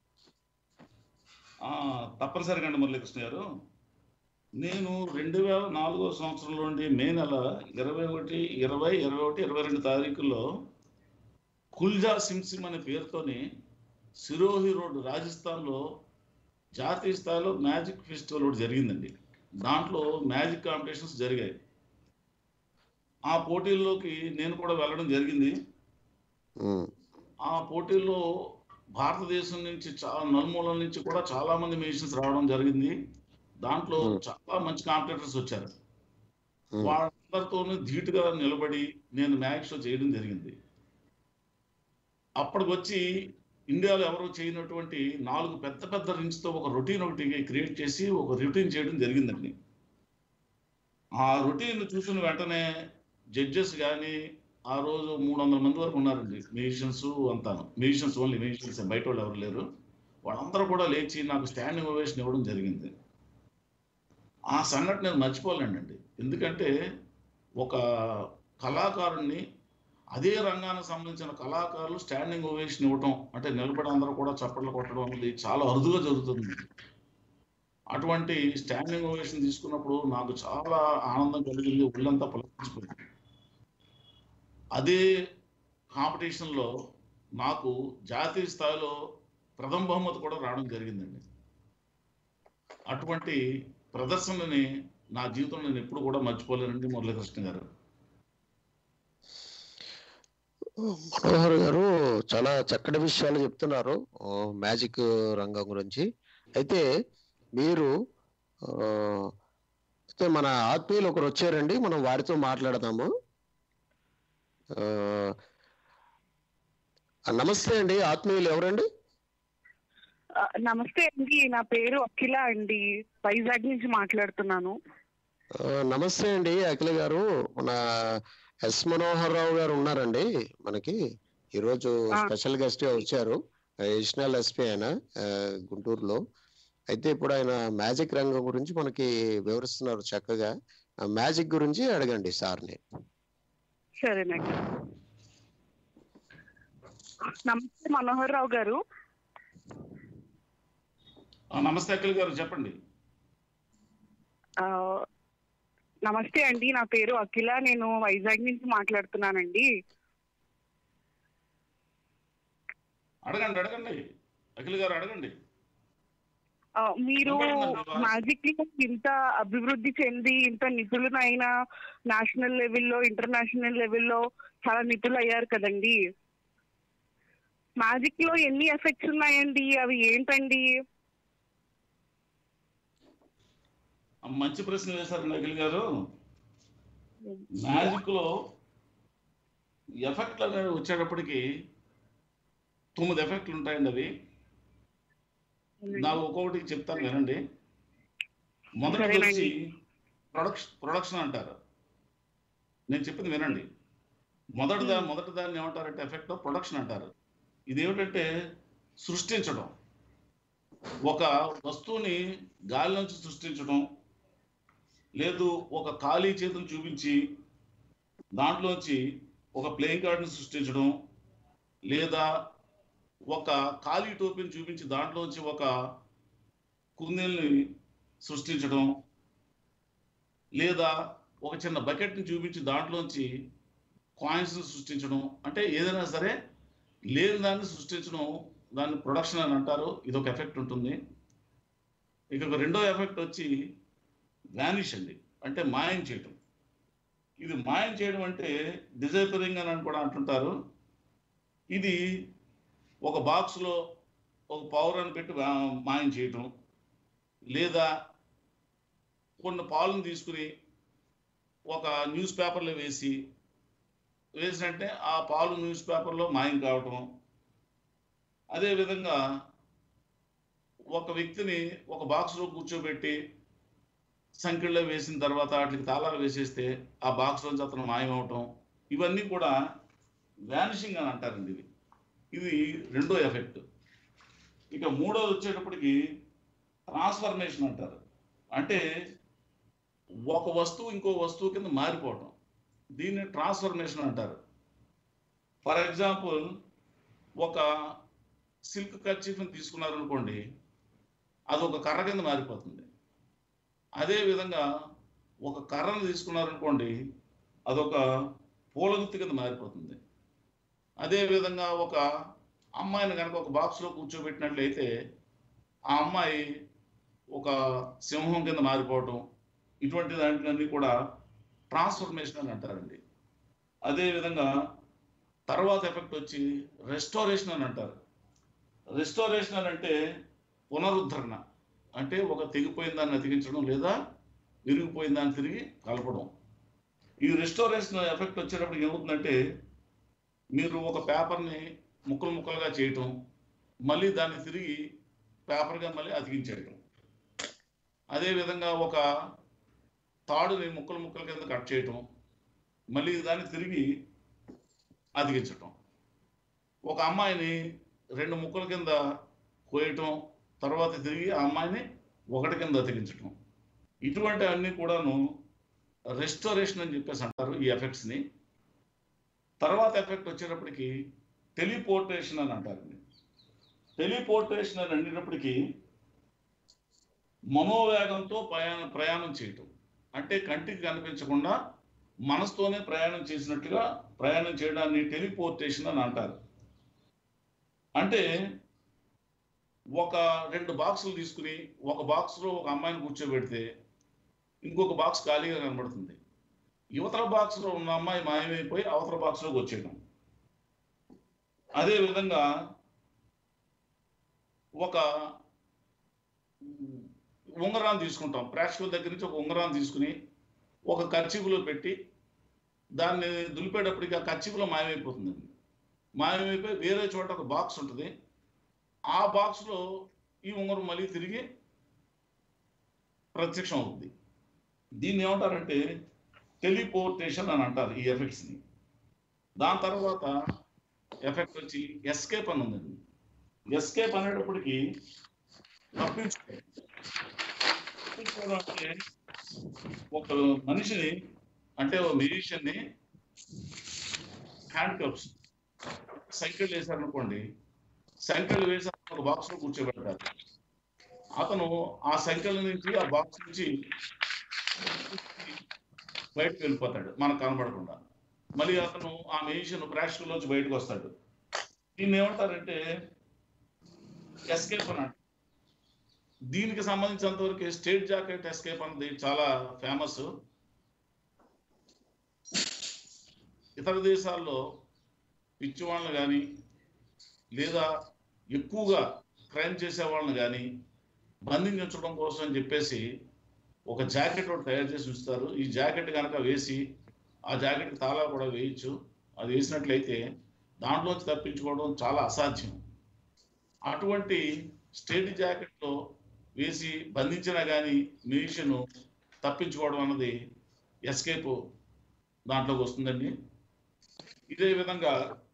ఆ, తప్పనిసరిగా అండి మురళీకృష్ణ గారు నేను రెండు వేల నాలుగో సంవత్సరంలో నుండి మే నెల ఇరవై ఒకటి ఇరవై ఇరవై ఒకటి ఇరవై రెండు తారీఖుల్లో కుల్జా సిమ్సిమ్ అనే పేరుతోని సిరోహి రోడ్ రాజస్థాన్లో జాతీయ స్థాయిలో మ్యాజిక్ ఫెస్టివల్ ఒకటి జరిగిందండి దాంట్లో మ్యాజిక్ కాంపిటీషన్స్ జరిగాయి ఆ పోటీల్లోకి నేను కూడా వెళ్ళడం జరిగింది ఉమ్, ఆ పోటీల్లో భారతదేశం నుంచి చాలా నలుమూలల నుంచి కూడా చాలా మంది మ్యూజిషియన్స్ రావడం జరిగింది దాంట్లో Hmm. చాలా మంచి కాంపిటేటర్స్ వచ్చారు ఉమ్, వాళ్ళందరితోనూ ధీటుగా నిలబడి నేను మ్యాచ్ షో చేయడం జరిగింది అప్పటికొచ్చి ఇండియాలో ఎవరో చేయనటువంటి నాలుగు పెద్ద పెద్ద రింగ్స్ తో ఒక రొటీన్ ఒకటి క్రియేట్ చేసి ఒక రొటీన్ చేయడం జరిగిందండి ఆ రొటీన్ చూసిన వెంటనే జడ్జెస్ కానీ ఆ రోజు మూడు వందల మంది వరకు ఉన్నారండి మ్యూజిషియన్స్ అంతాను మ్యూజిషియన్స్ ఓన్లీ మ్యూజిషియన్స్ బయట వాళ్ళు ఎవరు లేరు వాళ్ళందరూ కూడా లేచి నాకు స్టాండింగ్ ఓవేషన్ ఇవ్వడం జరిగింది ఆ సంఘటన నేను మర్చిపోలేనండి ఎందుకంటే ఒక కళాకారుణ్ణి అదే రంగానికి సంబంధించిన కళాకారులు స్టాండింగ్ ఓవేషన్ ఇవ్వటం అంటే నిలబడి అందరూ కూడా చప్పట్లు కొట్టడం అనేది చాలా అరుదుగా జరుగుతుంది అటువంటి స్టాండింగ్ ఓవేషన్ తీసుకున్నప్పుడు నాకు చాలా ఆనందం కలిగింది ఒళ్ళంతా పులకించిపోయింది అదే కాంపిటీషన్లో నాకు జాతీయ స్థాయిలో ప్రథమ బహుమతి కూడా రావడం జరిగిందండి అటువంటి ప్రదర్శనని నా జీవితంలో నేను ఎప్పుడు కూడా మర్చిపోలేనండి మురళీకృష్ణ గారు మనోహర్ గారు చాలా చక్కటి విషయాలు చెప్తున్నారు ఆ, మ్యాజిక్ రంగం గురించి అయితే మీరు ఆ, అయితే మన ఆత్మీయులు ఒకరు వచ్చారండి మనం వారితో మాట్లాడదాము ఆ, ఆ, నమస్తే అండి ఆత్మీయులు ఎవరండి ఆ, నమస్తే అండి నా పేరు అఖిల అండి వైజాగ్ నుంచి మాట్లాడుతున్నాను ఆ, నమస్తే అండి అఖిల గారు మన ఎస్ మనోహర్ రావు గారు ఉన్నారండి మనకి ఈరోజు ఆ. స్పెషల్ గెస్ట్ గా వచ్చారు అడిషనల్ ఎస్పీ ఆయన ఆ, గుంటూరులో అయితే ఇప్పుడు ఆయన మ్యాజిక్ రంగం గురించి మనకి వివరిస్తున్నారు చక్కగా ఆ మ్యాజిక్ గురించి అడగండి సార్ని సరేనండి నమస్తే మనోహర్ రావు గారు ఆ, నమస్తే అఖిల్ గారు చెప్పండి ఆ, నమస్తే అండి నా పేరు అఖిల నేను వైజాగ్ నుంచి మాట్లాడుతున్నానండి అడగండి అడగండి అఖిల్ గారు అడగండి ఆ, మీరు వినపడుతుందండి మ్యాజిక్ లో ఇంత అభివృద్ధి చెంది ఇంత నిపుణులైన నేషనల్ లెవెల్లో ఇంటర్నేషనల్ లెవెల్లో చాలా నిపుణులు అయ్యారు కదండి మ్యాజిక్ లో ఎన్ని ఎఫెక్ట్స్ ఉన్నాయండి అవి ఏంటండి ఆ, మంచి ప్రశ్న వేశారండి అఖిల్ గారు మ్యాజిక్ లో ఎఫెక్ట్లు అనేవి వచ్చేటప్పటికి తొమ్మిది ఎఫెక్ట్లు ఉంటాయండి అవి నాకు ఒక్కొక్కటి చెప్తాను వినండి మొదటి సరేనండి. వచ్చి ప్రొడక్షన్ ప్రొడక్షన్ అంటారు నేను చెప్పింది వినండి మొదటి దా మొదటి దాన్ని ఏమంటారంటే ఎఫెక్ట్ ప్రొడక్షన్ అంటారు ఇది ఏమిటంటే సృష్టించడం ఒక వస్తువుని గాలి నుంచి సృష్టించడం లేదు ఒక ఖాళీ చేతులు చూపించి దాంట్లోంచి ఒక ప్లేయింగ్ కార్డుని సృష్టించడం లేదా ఒక ఖాళీ టోపీని చూపించి దాంట్లోంచి ఒక కుందేల్ని సృష్టించడం లేదా ఒక చిన్న బకెట్ని చూపించి దాంట్లోంచి కాయిన్స్ సృష్టించడం అంటే ఏదైనా సరే లేని దాన్ని సృష్టించడం దాన్ని ప్రొడక్షన్ అని అంటారు ఇది ఒక ఎఫెక్ట్ ఉంటుంది ఇక ఒక రెండో ఎఫెక్ట్ వచ్చి వ్యానిష్ అండి అంటే మాయం చేయటం ఇది మాయం చేయడం అంటే డిజైపరింగ్ అని కూడా అంటుంటారు ఇది ఒక బాక్స్లో ఒక పౌరాన్ని పెట్టి వా- మాయం చేయటం లేదా కొన్ని పాలను తీసుకుని ఒక న్యూస్ పేపర్లో వేసి వేసినట్టే ఆ పాలు న్యూస్ పేపర్లో మాయం కావటం అదేవిధంగా ఒక వ్యక్తిని ఒక బాక్స్లో కూర్చోబెట్టి సంఖ్యలో వేసిన తర్వాత వాటికి తాళాలు వేసేస్తే ఆ బాక్స్ నుంచి అతను మాయమవటం ఇవన్నీ కూడా వ్యానిషింగ్ అని అంటారండి ఇది ఇది రెండో ఎఫెక్ట్ ఇక మూడోది వచ్చేటప్పటికి ట్రాన్స్ఫర్మేషన్ అంటారు అంటే ఒక వస్తువు ఇంకో వస్తువు కింద మారిపోవటం దీన్ని ట్రాన్స్ఫర్మేషన్ అంటారు ఫర్ ఎగ్జాంపుల్ ఒక సిల్క్ కర్చీఫ్ని తీసుకున్నారనుకోండి అది ఒక కర్ర కింద మారిపోతుంది అదే విధంగా ఒక కర్రను తీసుకున్నారనుకోండి అదొక పూలగుత్తి కింద మారిపోతుంది అదే విధంగా ఒక అమ్మాయిని కనుక ఒక బాక్స్లో కూర్చోబెట్టినట్లయితే ఆ అమ్మాయి ఒక సింహం కింద మారిపోవటం ఇటువంటి దాంట్లన్నీ కూడా ట్రాన్స్ఫర్మేషన్ అని అంటారండి అదే విధంగా తర్వాత ఎఫెక్ట్ వచ్చి రెస్టోరేషన్ అని అంటారు రెస్టోరేషన్ అని అంటే పునరుద్ధరణ అంటే ఒక తెగిపోయిన దాన్ని అతికించడం లేదా విరిగిపోయిన దాన్ని తిరిగి కలపడం ఈ రెస్టోరేషన్ ఎఫెక్ట్ వచ్చేటప్పటికి ఏమవుతుందంటే మీరు ఒక పేపర్ని ముక్కలు ముక్కలుగా చేయటం మళ్ళీ దాన్ని తిరిగి పేపర్గా మళ్ళీ అతికించేయటం అదేవిధంగా ఒక తాడుని ముక్కలు ముక్కల కింద కట్ చేయటం మళ్ళీ దాన్ని తిరిగి అతికించటం ఒక అమ్మాయిని రెండు ముక్కల కింద కోయటం తర్వాత తిరిగి ఆ అమ్మాయిని ఒకటి కింద అతికించటం ఇటువంటి అన్ని కూడాను రెస్టోరేషన్ అని చెప్పేసి అంటారు ఈ ఎఫెక్ట్స్ని తర్వాత ఎఫెక్ట్ వచ్చేటప్పటికి టెలిపోర్టేషన్ అని అంటారండి టెలిపోర్టేషన్ అని అనేటప్పటికి మనోవేగంతో ప్రయాణం ప్రయాణం చేయటం అంటే కంటికి కనిపించకుండా మనసుతోనే ప్రయాణం చేసినట్టుగా ప్రయాణం చేయడాన్ని టెలిపోర్టేషన్ అని అంటారు అంటే ఒక రెండు బాక్సులు తీసుకుని ఒక బాక్స్లో ఒక అమ్మాయిని కూర్చోబెడితే ఇంకొక బాక్స్ ఖాళీగా కనబడుతుంది యువతల బాక్స్లో ఉన్న అమ్మాయి మాయమైపోయి అవతల బాక్స్లోకి వచ్చేయడం అదే విధంగా ఒక ఉంగరాన్ని తీసుకుంటాం ప్రేక్షకుల దగ్గర నుంచి ఒక ఉంగరాన్ని తీసుకుని ఒక కర్చీపులో పెట్టి దాన్ని దులిపేటప్పటికి ఆ కర్చీపులో మాయమైపోతుందండి మాయమైపోయి వేరే చోట ఒక బాక్స్ ఉంటుంది ఆ బాక్స్లో ఈ ఉంగరం మళ్ళీ తిరిగి ప్రత్యక్షం అవుతుంది దీన్ని ఏమంటారంటే టెలిపోర్టేషన్ అని అంటారు ఈ ఎఫెక్ట్స్ని దాని తర్వాత ఎఫెక్ట్ వచ్చి ఎస్కేప్ అని ఉందండి ఎస్కేప్ అనేటప్పటికి తప్పించుకోవడం తప్పించుకోవడం అంటే ఒక మనిషిని అంటే ఒక మ్యూజిషియన్ని హ్యాండ్ కప్స్ సంఖ్యలు వేశారనుకోండి సంఖ్యలు వేసి ఒక బాక్స్ లో కూర్చోబెడతారు అతను ఆ సంఖ్యల నుంచి ఆ బాక్స్ నుంచి బయటకు వెళ్ళిపోతాడు మనకు కనబడకుండా మళ్ళీ అతను ఆ మ్యూజిషియన్ ప్రేక్షకుల్లోంచి బయటకు వస్తాడు దీన్ని ఏమంటారంటే ఎస్కేప్ అని అంటారు. దీనికి సంబంధించినంత వరకు స్టేట్ జాకెట్ ఎస్కేప్ అన్నది చాలా ఫేమస్ ఇతర దేశాల్లో పిచ్చి వాళ్ళని కానీ లేదా ఎక్కువగా క్రైమ్ చేసే వాళ్ళని కానీ బంధించడం కోసం అని చెప్పేసి ఒక జాకెట్ ఒకటి తయారు చేసి ఉంచుతారు ఈ జాకెట్ కనుక వేసి ఆ జాకెట్ తాళా కూడా వేయచ్చు అది వేసినట్లయితే దాంట్లోంచి తప్పించుకోవడం చాలా అసాధ్యం అటువంటి స్టేట్ జాకెట్లో వేసి బంధించినా కానీ మ్యూజిషియన్ తప్పించుకోవడం అన్నది ఎస్కేప్ దాంట్లోకి వస్తుందండి ఇదే విధంగా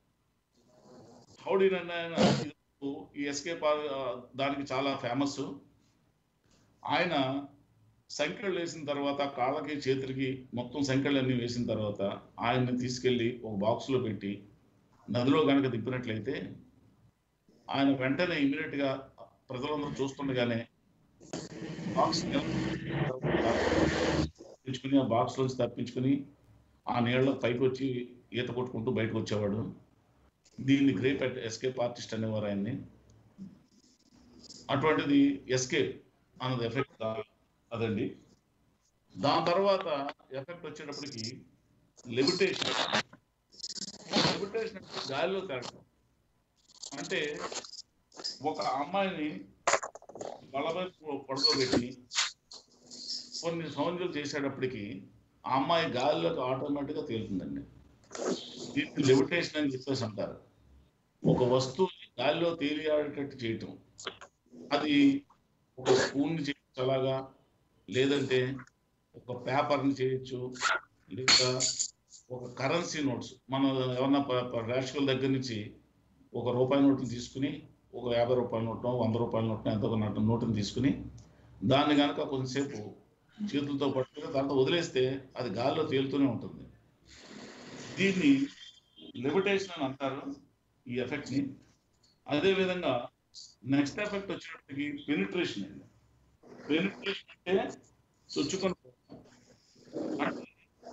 హౌడీ నారాయణ ఈ ఎస్కేప్ దానికి చాలా ఫేమస్ ఆయన సంఖ్యలు వేసిన తర్వాత కాళ్ళకి చేతులకి మొత్తం సంఖ్యలన్నీ వేసిన తర్వాత ఆయన్ని తీసుకెళ్లి ఒక బాక్స్లో పెట్టి నదిలో కనుక దింపినట్లయితే ఆయన వెంటనే ఇమీడియట్ గా ప్రజలందరూ చూస్తుండగానే బాక్స్ తప్పించుకుని ఆ బాక్స్ లోంచి తప్పించుకుని ఆ నీళ్ళ పైకి వచ్చి ఈత కొట్టుకుంటూ బయటకు వచ్చేవాడు దీన్ని గ్రేట్ ఎస్కేప్ ఆర్టిస్ట్ అనేవారు ఆయన్ని అటువంటిది ఎస్కేప్ అన్నది ఎఫెక్ట్ అదండి దాని తర్వాత ఎఫెక్ట్ వచ్చేటప్పటికి లెవిటేషన్ లెవిటేషన్ అంటే గాలిలో తేగడం అంటే ఒక అమ్మాయిని బలవైపు పడుకోబెట్టి కొన్ని సౌండ్లు చేసేటప్పటికి ఆ అమ్మాయి గాలిలోకి ఆటోమేటిక్గా తేలుతుందండి దీన్ని లెవిటేషన్ అని చెప్పేసి అంటారు ఒక వస్తువుని గాలిలో తేలియాడేటట్టు చేయటం అది ఒక స్పూన్ చేయొచ్చు అలాగా లేదంటే ఒక పేపర్ని చేయొచ్చు లేదా ఒక కరెన్సీ నోట్స్ మనం ఏమన్నా ప- ప- రాష్ట్రాల దగ్గర నుంచి ఒక రూపాయి నోటుని తీసుకుని ఒక యాభై రూపాయల నోట్ను వంద రూపాయల నోట్ను ఎంతో ఒక నోటుని తీసుకుని దాన్ని కనుక కొంతసేపు చేతులతో పట్టుకుని దాంట్లో వదిలేస్తే అది గాల్లో తేలుతూనే ఉంటుంది దీన్ని లిమిటేషన్ అని అంటారు ఈ ఎఫెక్ట్ ని అదే విధంగా నెక్స్ట్ ఎఫెక్ట్ వచ్చేటప్పటికి పెనిట్రేషన్ అండి పెనిట్రేషన్ అంటే చొచ్చుకొని పోవడం. అంటే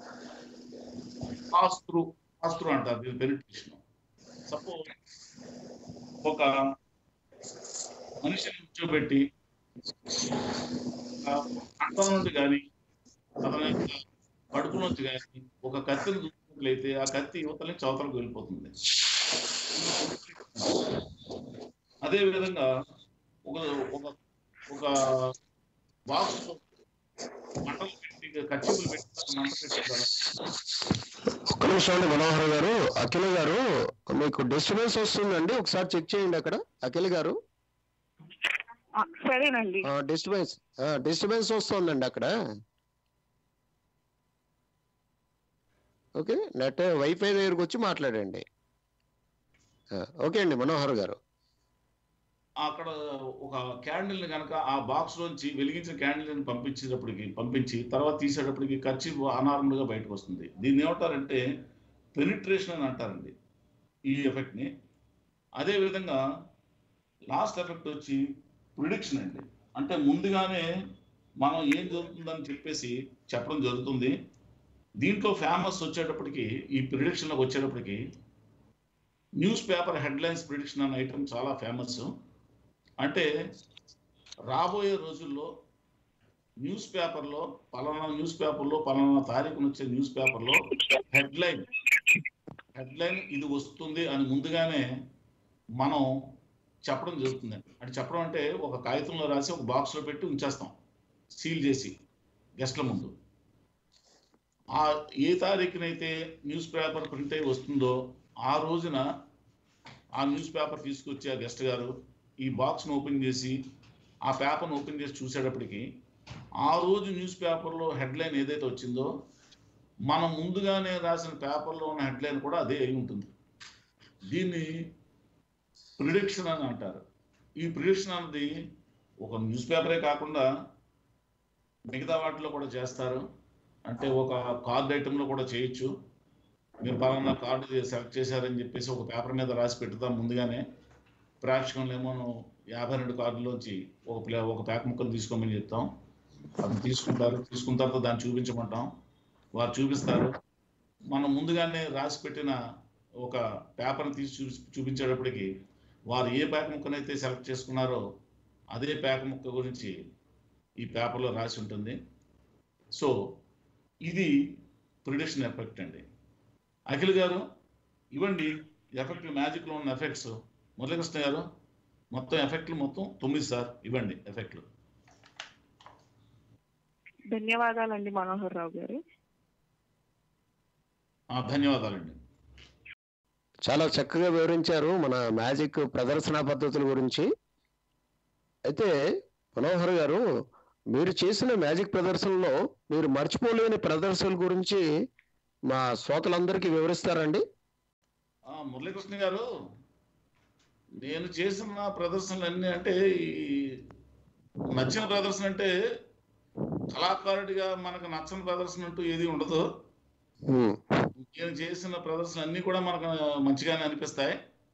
ఆస్త్రు ఆస్త్రు అంటారు దీని పెనిట్రేషన్ సపోజ్ ఒక మనిషిని కూర్చోబెట్టి ఆ కంఠం నుండి కానీ అతని యొక్క కడుపు నుంచి కానీ ఒక కత్తిని చూసినట్లయితే ఆ కత్తి యువతల నుంచి అవతలకు వెళ్ళిపోతుంది అదే విధంగా ఒక ఒక ఒక బాక్స్ మంటలు పెట్టి కచ్చిపులు పెట్టి మంట పెట్టి ఒక్క నిమిషం అండి మనోహర్ గారు అఖిల గారు మీకు డిస్టర్బెన్స్ వస్తుందండి ఒకసారి చెక్ చేయండి అక్కడ అఖిల గారు ఆ, సరేనండి డిస్టర్బెన్స్ డిస్టర్బెన్స్ వస్తుందండి అక్కడ ఓకే నెట్ వైఫై దగ్గరకు వచ్చి మాట్లాడండి ఆ, ఓకే అండి మనోహర్ గారు అక్కడ ఒక క్యాండిల్ ని కనుక ఆ బాక్స్ లోంచి వెలిగించిన క్యాండిల్ ని పంపించేటప్పటికి పంపించి తర్వాత తీసేటప్పటికి ఖర్చు అనార్మల్ గా బయటకు వస్తుంది దీన్ని ఏమంటారంటే పెనిట్రేషన్ అని అంటారండి ఈ ఎఫెక్ట్ ని అదే విధంగా లాస్ట్ ఎఫెక్ట్ వచ్చి ప్రిడిక్షన్ అండి అంటే ముందుగానే మనం ఏం జరుగుతుందని చెప్పేసి చెప్పడం జరుగుతుంది దీంట్లో ఫేమస్ వచ్చేటప్పటికి ఈ ప్రిడిక్షన్లోకి వచ్చేటప్పటికి న్యూస్ పేపర్ హెడ్లైన్స్ ప్రిడిక్షన్ అనే ఐటమ్ చాలా ఫేమస్ అంటే రాబోయే రోజుల్లో న్యూస్ పేపర్లో పలానా న్యూస్ పేపర్లో పలానా తారీఖున వచ్చే న్యూస్ పేపర్లో హెడ్లైన్ హెడ్లైన్ ఇది వస్తుంది అని ముందుగానే మనం చెప్పడం జరుగుతుందండి అంటే చెప్పడం అంటే ఒక కాగితంలో రాసి ఒక బాక్స్లో పెట్టి ఉంచేస్తాం సీల్ చేసి గెస్ట్ల ముందు ఆ ఏ తారీఖునైతే న్యూస్ పేపర్ ప్రింట్ అయి వస్తుందో ఆ రోజున ఆ న్యూస్ పేపర్ తీసుకొచ్చి ఆ గెస్ట్ గారు ఈ బాక్స్ను ఓపెన్ చేసి ఆ పేపర్ను ఓపెన్ చేసి చూసేటప్పటికి ఆ రోజు న్యూస్ పేపర్లో హెడ్లైన్ ఏదైతే వచ్చిందో మనం ముందుగానే రాసిన పేపర్లో ఉన్న హెడ్లైన్ కూడా అదే అయి ఉంటుంది దీన్ని ప్రిడిక్షన్ అని అంటారు ఈ ప్రిడిక్షన్ అన్నది ఒక న్యూస్ పేపరే కాకుండా మిగతా వాటిలో కూడా చేస్తారు అంటే ఒక కార్డ్ ఐటెంలో కూడా చేయొచ్చు మీరు పలానా కార్డు సెలెక్ట్ చేశారని చెప్పేసి ఒక పేపర్ మీద రాసి పెట్టుతాం ముందుగానే ప్రేక్షకులు ఏమో యాభై రెండు కార్డులోంచి ఒక ప్లే ఒక ప్యాక్ ముక్కలు తీసుకోమని చెప్తాం అది తీసుకుంటారు తీసుకున్న తర్వాత దాన్ని చూపించమంటాం వారు చూపిస్తారు మనం ముందుగానే రాసి పెట్టిన ఒక పేపర్ని తీసి చూ చూపించేటప్పటికి వారు ఏ ప్యాక్ ముక్కనైతే సెలెక్ట్ చేసుకున్నారో అదే ప్యాక్ ముక్క గురించి ఈ పేపర్లో రాసి ఉంటుంది సో ఇది ప్రిడిక్షన్ ఎఫెక్ట్ అండి అఖిల్ గారు ఇవ్వండి ఎఫెక్ట్ మ్యాజిక్లో ఉన్న ఎఫెక్ట్స్ మురళీకృష్ణ గారు మొత్తం ఎఫెక్ట్లు మొత్తం తొమ్మిది సార్ ఇవ్వండి ఎఫెక్ట్లు ధన్యవాదాలండి మనోహర్ రావు గారు ఆ, ధన్యవాదాలండి చాలా చక్కగా వివరించారు మన మ్యాజిక్ ప్రదర్శన పద్ధతుల గురించి అయితే మనోహర్ గారు మీరు చేసిన మ్యాజిక్ ప్రదర్శనలో మీరు మర్చిపోలేని ప్రదర్శనల గురించి మా శ్రోతలందరికీ వివరిస్తారండి ఆ, మురళీకృష్ణ గారు నేను చేసిన ప్రదర్శనలు అన్నీ అంటే ఈ నచ్చిన ప్రదర్శన అంటే కళాకారుడిగా మనకు నచ్చని ప్రదర్శన అంటూ ఏది ఉండదు ఉమ్, నేను చేసిన ప్రదర్శన అన్నీ కూడా మనకు మంచిగానే అనిపిస్తాయి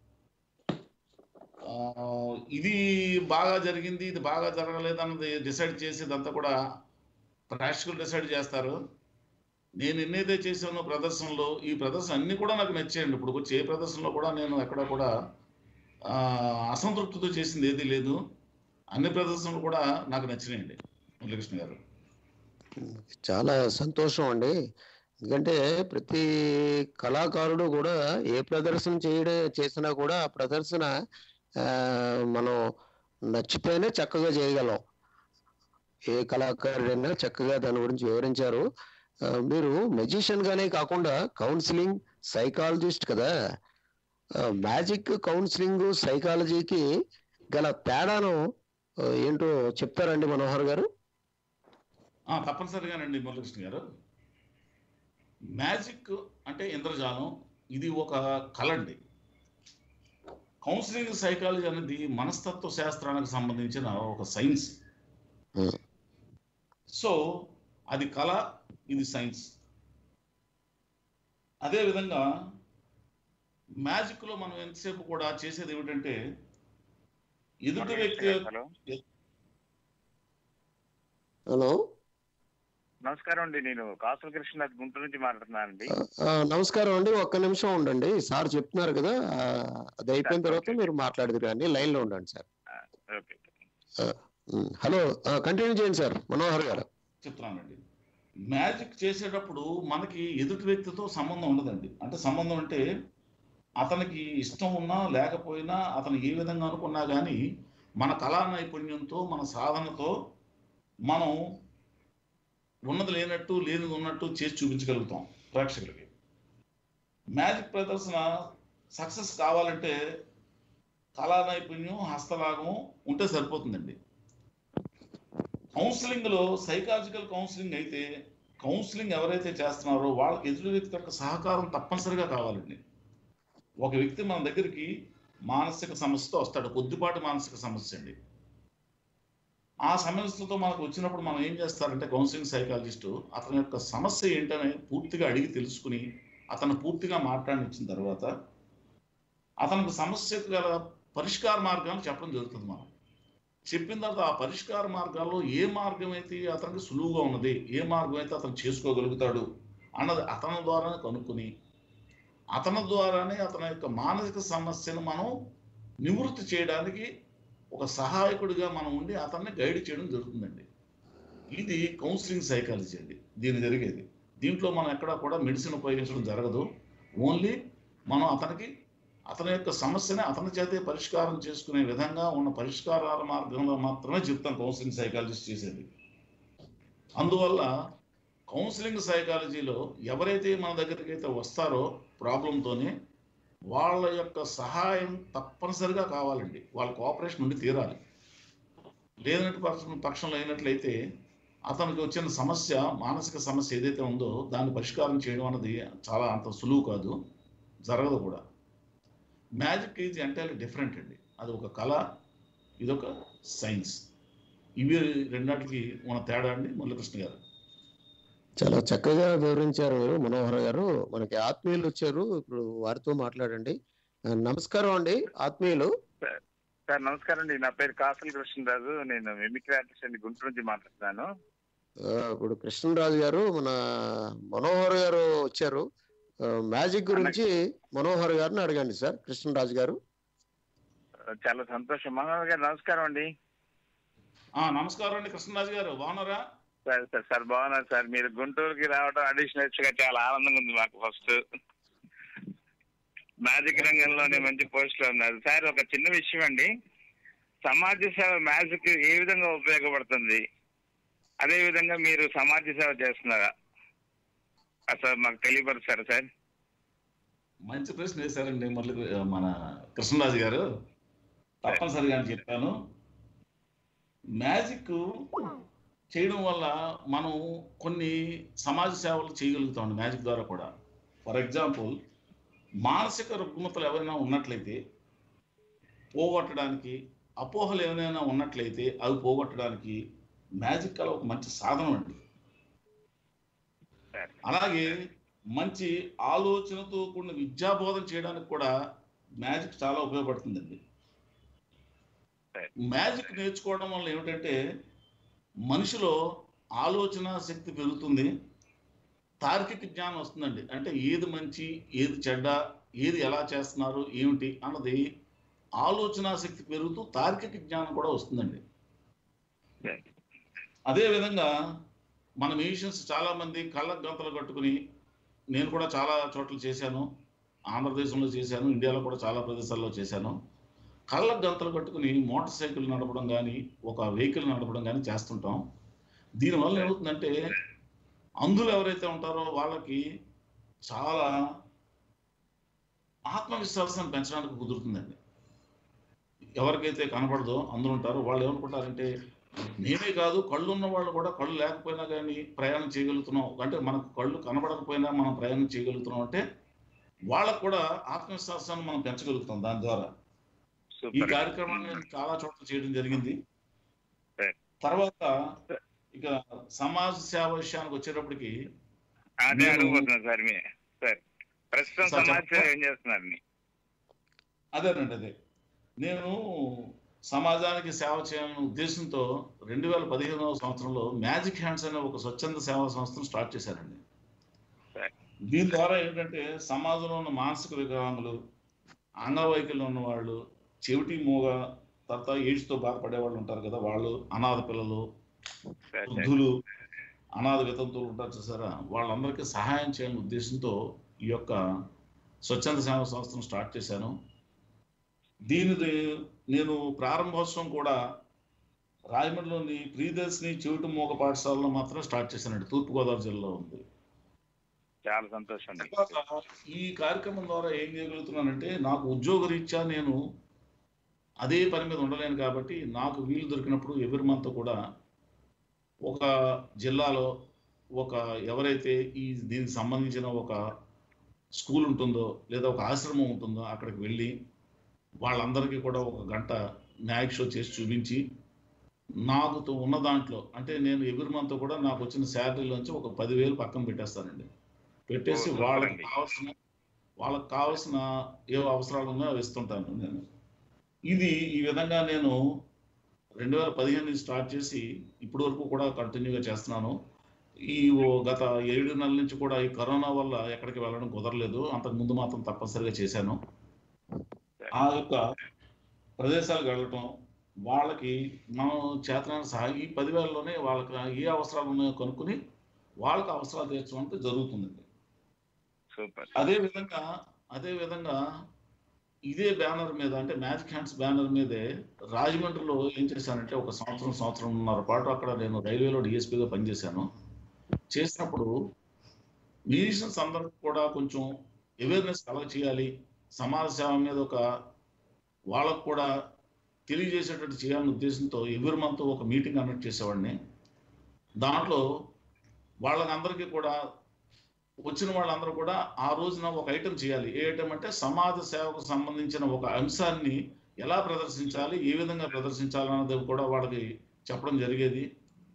ఆ, ఇది బాగా జరిగింది ఇది బాగా జరగలేదు అన్నది డిసైడ్ చేసి ఇదంతా కూడా ప్రేక్షకులు డిసైడ్ చేస్తారు నేను ఎన్నైతే చేశానో ప్రదర్శనలో ఈ ప్రదర్శన అన్ని కూడా నాకు నచ్చాయండి ఇప్పుడు వచ్చే ఏ ప్రదర్శనలో కూడా నేను ఎక్కడ కూడా ఆ, అసంతృప్తితో చేసింది ఏది లేదు అన్ని ప్రదర్శనలు కూడా నాకు నచ్చినాయండి మురళీకృష్ణ గారు చాలా సంతోషం అండి ఎందుకంటే ప్రతి కళాకారుడు కూడా ఏ ప్రదర్శన చేయడం చేసినా కూడా ఆ ప్రదర్శన ఆ, మనం నచ్చితేనే చక్కగా చేయగలం ఏ కళాకారుడైనా చక్కగా దాని గురించి వివరించారు ఆ, మీరు మెజిషియన్ గానే కాకుండా కౌన్సిలింగ్ సైకాలజిస్ట్ కదా మ్యాజిక్ కౌన్సిలింగ్ సైకాలజీకి గల తేడాను ఆ, ఏంటో చెప్తారండి మనోహర్ గారు ఆ, తప్పనిసరిగానండి మురళకృష్ణ గారు మ్యాజిక్ అంటే ఇంద్రజాలం ఇది ఒక కళ అండి కౌన్సిలింగ్ సైకాలజీ అనేది మనస్తత్వ శాస్త్రానికి సంబంధించిన ఒక సైన్స్ Hmm. సో అది కళ ఇది సైన్స్ అదేవిధంగా మ్యాజిక్లో మనం ఎంతసేపు కూడా చేసేది ఏమిటంటే ఎదుటి వ్యక్తి హలో హలో నమస్కారం అండి నేను కాసుల కృష్ణనాథ్ గుంటూరు నుంచి మాట్లాడుతున్నానండి ఆ, నమస్కారం అండి ఒక్క నిమిషం ఉండండి సార్ చెప్తున్నారు కదా ఆ, అది అయిపోయిన తర్వాత మీరు మాట్లాడదురు కానీ లైన్ లో ఉండండి sir okay um, hello continue చేయండి సార్ మనోహర్ గారు చెప్తున్నానండి మ్యాజిక్ చేసేటప్పుడు మనకి ఎదుటి వ్యక్తితో సంబంధం ఉండదండి అంటే సంబంధం అంటే అతనికి ఇష్టం ఉన్నా లేకపోయినా అతను ఏ విధంగా అనుకున్నా కానీ మన కళా నైపుణ్యంతో మన సాధనతో మనం ఉన్నది లేనట్టు లేనిది ఉన్నట్టు చేసి చూపించగలుగుతాం ప్రేక్షకులకి మ్యాజిక్ ప్రదర్శన సక్సెస్ కావాలంటే కళా నైపుణ్యం హస్తలాగం ఉంటే సరిపోతుందండి కౌన్సిలింగ్ లో సైకాలజికల్ కౌన్సిలింగ్ అయితే కౌన్సిలింగ్ ఎవరైతే చేస్తున్నారో వాళ్ళకి ఎదురు వ్యక్తి యొక్క సహకారం తప్పనిసరిగా కావాలండి ఒక వ్యక్తి మన దగ్గరికి మానసిక సమస్యతో వస్తాడు కొద్దిపాటి మానసిక సమస్య అండి ఆ సమస్యతో మనకు వచ్చినప్పుడు మనం ఏం చేస్తారంటే కౌన్సిలింగ్ సైకాలజిస్టు అతని యొక్క సమస్య ఏంటని పూర్తిగా అడిగి తెలుసుకుని అతను పూర్తిగా మాట్లాడినిచ్చిన తర్వాత అతనికి సమస్యకు గల పరిష్కార మార్గాలు చెప్పడం జరుగుతుంది మనం చెప్పిన తర్వాత ఆ పరిష్కార మార్గాల్లో ఏ మార్గం అయితే అతనికి సులువుగా ఉన్నది ఏ మార్గం అయితే అతను చేసుకోగలుగుతాడు అన్నది అతని ద్వారానే కనుక్కొని అతని ద్వారానే అతని యొక్క మానసిక సమస్యను మనం నివృత్తి చేయడానికి ఒక సహాయకుడిగా మనం ఉండి అతన్ని గైడ్ చేయడం జరుగుతుందండి ఇది కౌన్సిలింగ్ సైకాలజీ అండి దీని జరిగేది దీంట్లో మనం ఎక్కడా కూడా మెడిసిన్ ఉపయోగించడం జరగదు ఓన్లీ మనం అతనికి అతని యొక్క సమస్యని అతని చేతే పరిష్కారం చేసుకునే విధంగా ఉన్న పరిష్కారాల మార్గంలో మాత్రమే చెప్తాం కౌన్సిలింగ్ సైకాలజిస్ట్ చేసేది అందువల్ల కౌన్సిలింగ్ సైకాలజీలో ఎవరైతే మన దగ్గరికి అయితే వస్తారో ప్రాబ్లంతోనే వాళ్ళ యొక్క సహాయం తప్పనిసరిగా కావాలండి వాళ్ళ కోఆపరేషన్ ఉండి తీరాలి లేనట్టు పక్షం పక్షంలో అయినట్లయితే అతనికి వచ్చిన సమస్య మానసిక సమస్య ఏదైతే ఉందో దాన్ని పరిష్కారం చేయడం అన్నది చాలా అంత సులువు కాదు జరగదు కూడా మ్యాజిక్ ఈజ్ ఎంటైర్లీ డిఫరెంట్ అండి అది ఒక కళ ఇదొక సైన్స్ ఇవి రెండాటికి మన తేడా అండి మురళీకృష్ణ గారు చాలా చక్కగా వివరించారు మనోహర్ గారు మనకి ఆత్మీయులు వచ్చారు ఇప్పుడు వారితో మాట్లాడండి ఆ, నమస్కారం అండి ఆత్మీయులు సార్ నమస్కారం అండి నా పేరు కాసుల కృష్ణరాజు నేను మిమిక్రీ ఆర్టిస్ట్ అండి గుంటూరు నుంచి మాట్లాడుతున్నాను ఆ, ఇప్పుడు కృష్ణరాజు గారు మన మనోహర్ గారు వచ్చారు ఆ, మ్యాజిక్ గురించి మనోహర్ గారిని అడగండి సార్ కృష్ణరాజు గారు చాలా సంతోషం మనోహర్ గారు నమస్కారం అండి ఆ, నమస్కారం అండి కృష్ణరాజు గారు బాగున్నారా సార్ సార్ సార్ బాగున్నారు సార్ మీరు గుంటూరుకి రావడం అడిషనల్స్ గా చాలా ఆనందంగా ఉంది మాకు ఫస్ట్ మ్యాజిక్ రంగంలోనే మంచి పోస్ట్ లో ఉన్నారు సార్ ఒక చిన్న విషయం అండి సమాజ సేవ మ్యాజిక్ ఏ విధంగా ఉపయోగపడుతుంది అదే విధంగా మీరు సమాజ సేవ చేస్తున్నారా అసలు మాకు తెలియపరుస్తారా సార్ మంచి ప్రశ్న వేశారండి మురళీ మన కృష్ణరాజు గారు తప్పనిసరిగా అని చెప్పాను మ్యాజిక్ చేయడం వల్ల మనం కొన్ని సమాజ సేవలు చేయగలుగుతాం మ్యాజిక్ ద్వారా కూడా ఫర్ ఎగ్జాంపుల్ మానసిక రుగ్మతలు ఎవరైనా ఉన్నట్లయితే పోగొట్టడానికి అపోహలు ఏమైనా ఉన్నట్లయితే అవి పోగొట్టడానికి మ్యాజిక్ కల ఒక మంచి సాధనం అండి అలాగే మంచి ఆలోచనతో కూడిన విద్యాబోధన చేయడానికి కూడా మ్యాజిక్ చాలా ఉపయోగపడుతుందండి మ్యాజిక్ నేర్చుకోవడం వల్ల ఏమిటంటే మనిషిలో ఆలోచన శక్తి పెరుగుతుంది తార్కిక జ్ఞానం వస్తుందండి అంటే ఏది మంచి ఏది చెడ్డ ఏది ఎలా చేస్తున్నారు ఏమిటి అన్నది ఆలోచన శక్తి పెరుగుతూ తార్కిక జ్ఞానం కూడా వస్తుందండి అదే విధంగా మన మ్యూజిషియన్స్ చాలా మంది కళ్ళకు గంతలు కట్టుకుని నేను కూడా చాలా చోట్ల చేశాను ఆంధ్రదేశంలో చేశాను ఇండియాలో కూడా చాలా ప్రదేశాల్లో చేశాను కళ్ళకు గంతలు కట్టుకుని మోటార్ సైకిల్ నడపడం కానీ ఒక వెహికల్ నడపడం కానీ చేస్తుంటాం దీనివల్ల ఏమవుతుందంటే అందులో ఎవరైతే ఉంటారో వాళ్ళకి చాలా ఆత్మవిశ్వాసాన్ని పెంచడానికి కుదురుతుందండి ఎవరికైతే కనపడదో అందులో ఉంటారో వాళ్ళు ఏమనుకుంటారంటే నేనే కాదు కళ్ళు ఉన్న వాళ్ళు కూడా కళ్ళు లేకపోయినా కానీ ప్రయాణం చేయగలుగుతున్నాం అంటే మనకు కళ్ళు కనబడకపోయినా మనం ప్రయాణం చేయగలుగుతున్నాం అంటే వాళ్ళకు కూడా ఆత్మవిశ్వాసాన్ని మనం పెంచగలుగుతాం దాని ద్వారా ఈ సూపర్ కార్యక్రమాన్ని నేను చాలా చోట్ల చేయడం జరిగింది Right. తర్వాత ఇక సమాజ సేవ విషయానికి వచ్చేటప్పటికి అదే నేను- అడుగుతున్నాను సార్ మీ సార్ ప్రస్తుతం సార్ సమాజ సేవ చెప్పండి. ఏం చేస్తున్నారు మీ? అదేనండి అదే నేను సమాజానికి సేవ చేయాలనే ఉద్దేశంతో రెండు వేల పదిహేనవ సంవత్సరంలో మ్యాజిక్ హ్యాండ్స్ అనే ఒక స్వచ్ఛంద సేవా సంస్థను స్టార్ట్ చేశారండి Right. దీని ద్వారా ఏంటంటే సమాజంలో ఉన్న మానసిక వికలాంగులు అంగవైకల్యం ఉన్న వాళ్ళు చెవిటి మూగ తర్వాత AIDS తో బాధపడే వాళ్ళు ఉంటారు కదా వాళ్ళు అనాథ పిల్లలు సార్ సార్ వృద్ధులు అనాథ వితంతువులు ఉంటారు చూసారా వాళ్ళందరికీ సహాయం చేయాలనే ఉద్దేశంతో ఈ యొక్క స్వచ్ఛంద సేవా సంస్థను స్టార్ట్ చేశాను దీనిది నేను ప్రారంభోత్సవం కూడా రాజమండ్రిలోని ప్రియదర్శిని చెవిటి మూగ పాఠశాలలో మాత్రం స్టార్ట్ చేశానండి తూర్పుగోదావరి జిల్లాలో ఉంది చాలా సంతోషం అండి తర్వాత ఈ కార్యక్రమం ద్వారా ఏం చేయగలుగుతున్నానంటే నాకు ఉద్యోగ రీత్యా నేను అదే పని మీద ఉండలేను కాబట్టి నాకు వీలు దొరికినప్పుడు ఎవరి మంత్ కూడా ఒక జిల్లాలో ఒక ఎవరైతే ఈ దీనికి సంబంధించిన ఒక స్కూల్ ఉంటుందో లేదా ఒక ఆశ్రమం ఉంటుందో అక్కడికి వెళ్ళి వాళ్ళందరికీ కూడా ఒక గంట మ్యాగ్ షో చేసి చూపించి నాకు తో- ఉన్న దాంట్లో అంటే నేను ఎవరి మంత్ కూడా నాకు వచ్చిన శాలరీలోంచి ఒక పదివేలు పక్కన పెట్టేస్తానండి పెట్టేసి ఓ, సూపర్ వాళ్ళకి అండి. కావాల్సిన వాళ్ళకి కావాల్సిన ఏ అవసరాలు ఉన్నాయో అవి ఇస్తుంటాను నేను ఇది ఈ విధంగా నేను రెండు వేల పదిహేను నుంచి స్టార్ట్ చేసి ఇప్పటి వరకు కూడా కంటిన్యూగా చేస్తున్నాను ఈ ఓ గత ఏడు నెలల నుంచి కూడా ఈ కరోనా వల్ల ఎక్కడికి వెళ్ళడం కుదరలేదు అంతకు ముందు మాత్రం తప్పనిసరిగా చేశాను ఆ యొక్క ప్రదేశాలకు వెళ్ళటం వాళ్ళకి మనం చేతనాన్ని సహాయం ఈ పదివేలలోనే వాళ్ళకి ఏ అవసరాలు ఉన్నాయో కనుక్కుని వాళ్ళకి అవసరాలు తీర్చడం అంటే జరుగుతుందండి సూపర్ అదే విధంగా అదే విధంగా ఇదే బ్యానర్ మీద అంటే మ్యాజిక్ హ్యాండ్స్ బ్యానర్ మీదే రాజమండ్రిలో ఏం చేశానంటే ఒక సంవత్సరం సంవత్సరంన్నర పాటు అక్కడ నేను రైల్వేలో డిఎస్పీగా పనిచేశాను చేసినప్పుడు మ్యూజిషియన్స్ అందరికి కూడా కొంచెం అవేర్నెస్ కలగ చేయాలి సమాజ సేవ మీద ఒక వాళ్ళకు కూడా తెలియజేసేటట్టు చేయాలనే ఉద్దేశంతో ఎవరి మంత్ ఒక మీటింగ్ కండక్ట్ చేసేవాడిని దాంట్లో వాళ్ళకందరికీ కూడా వచ్చిన వాళ్ళందరూ కూడా ఆ రోజున ఒక ఐటెం చేయాలి ఏ ఐటెం అంటే సమాజ సేవకు సంబంధించిన ఒక అంశాన్ని ఎలా ప్రదర్శించాలి ఏ విధంగా ప్రదర్శించాలి అన్నది కూడా వాళ్ళకి చెప్పడం జరిగేది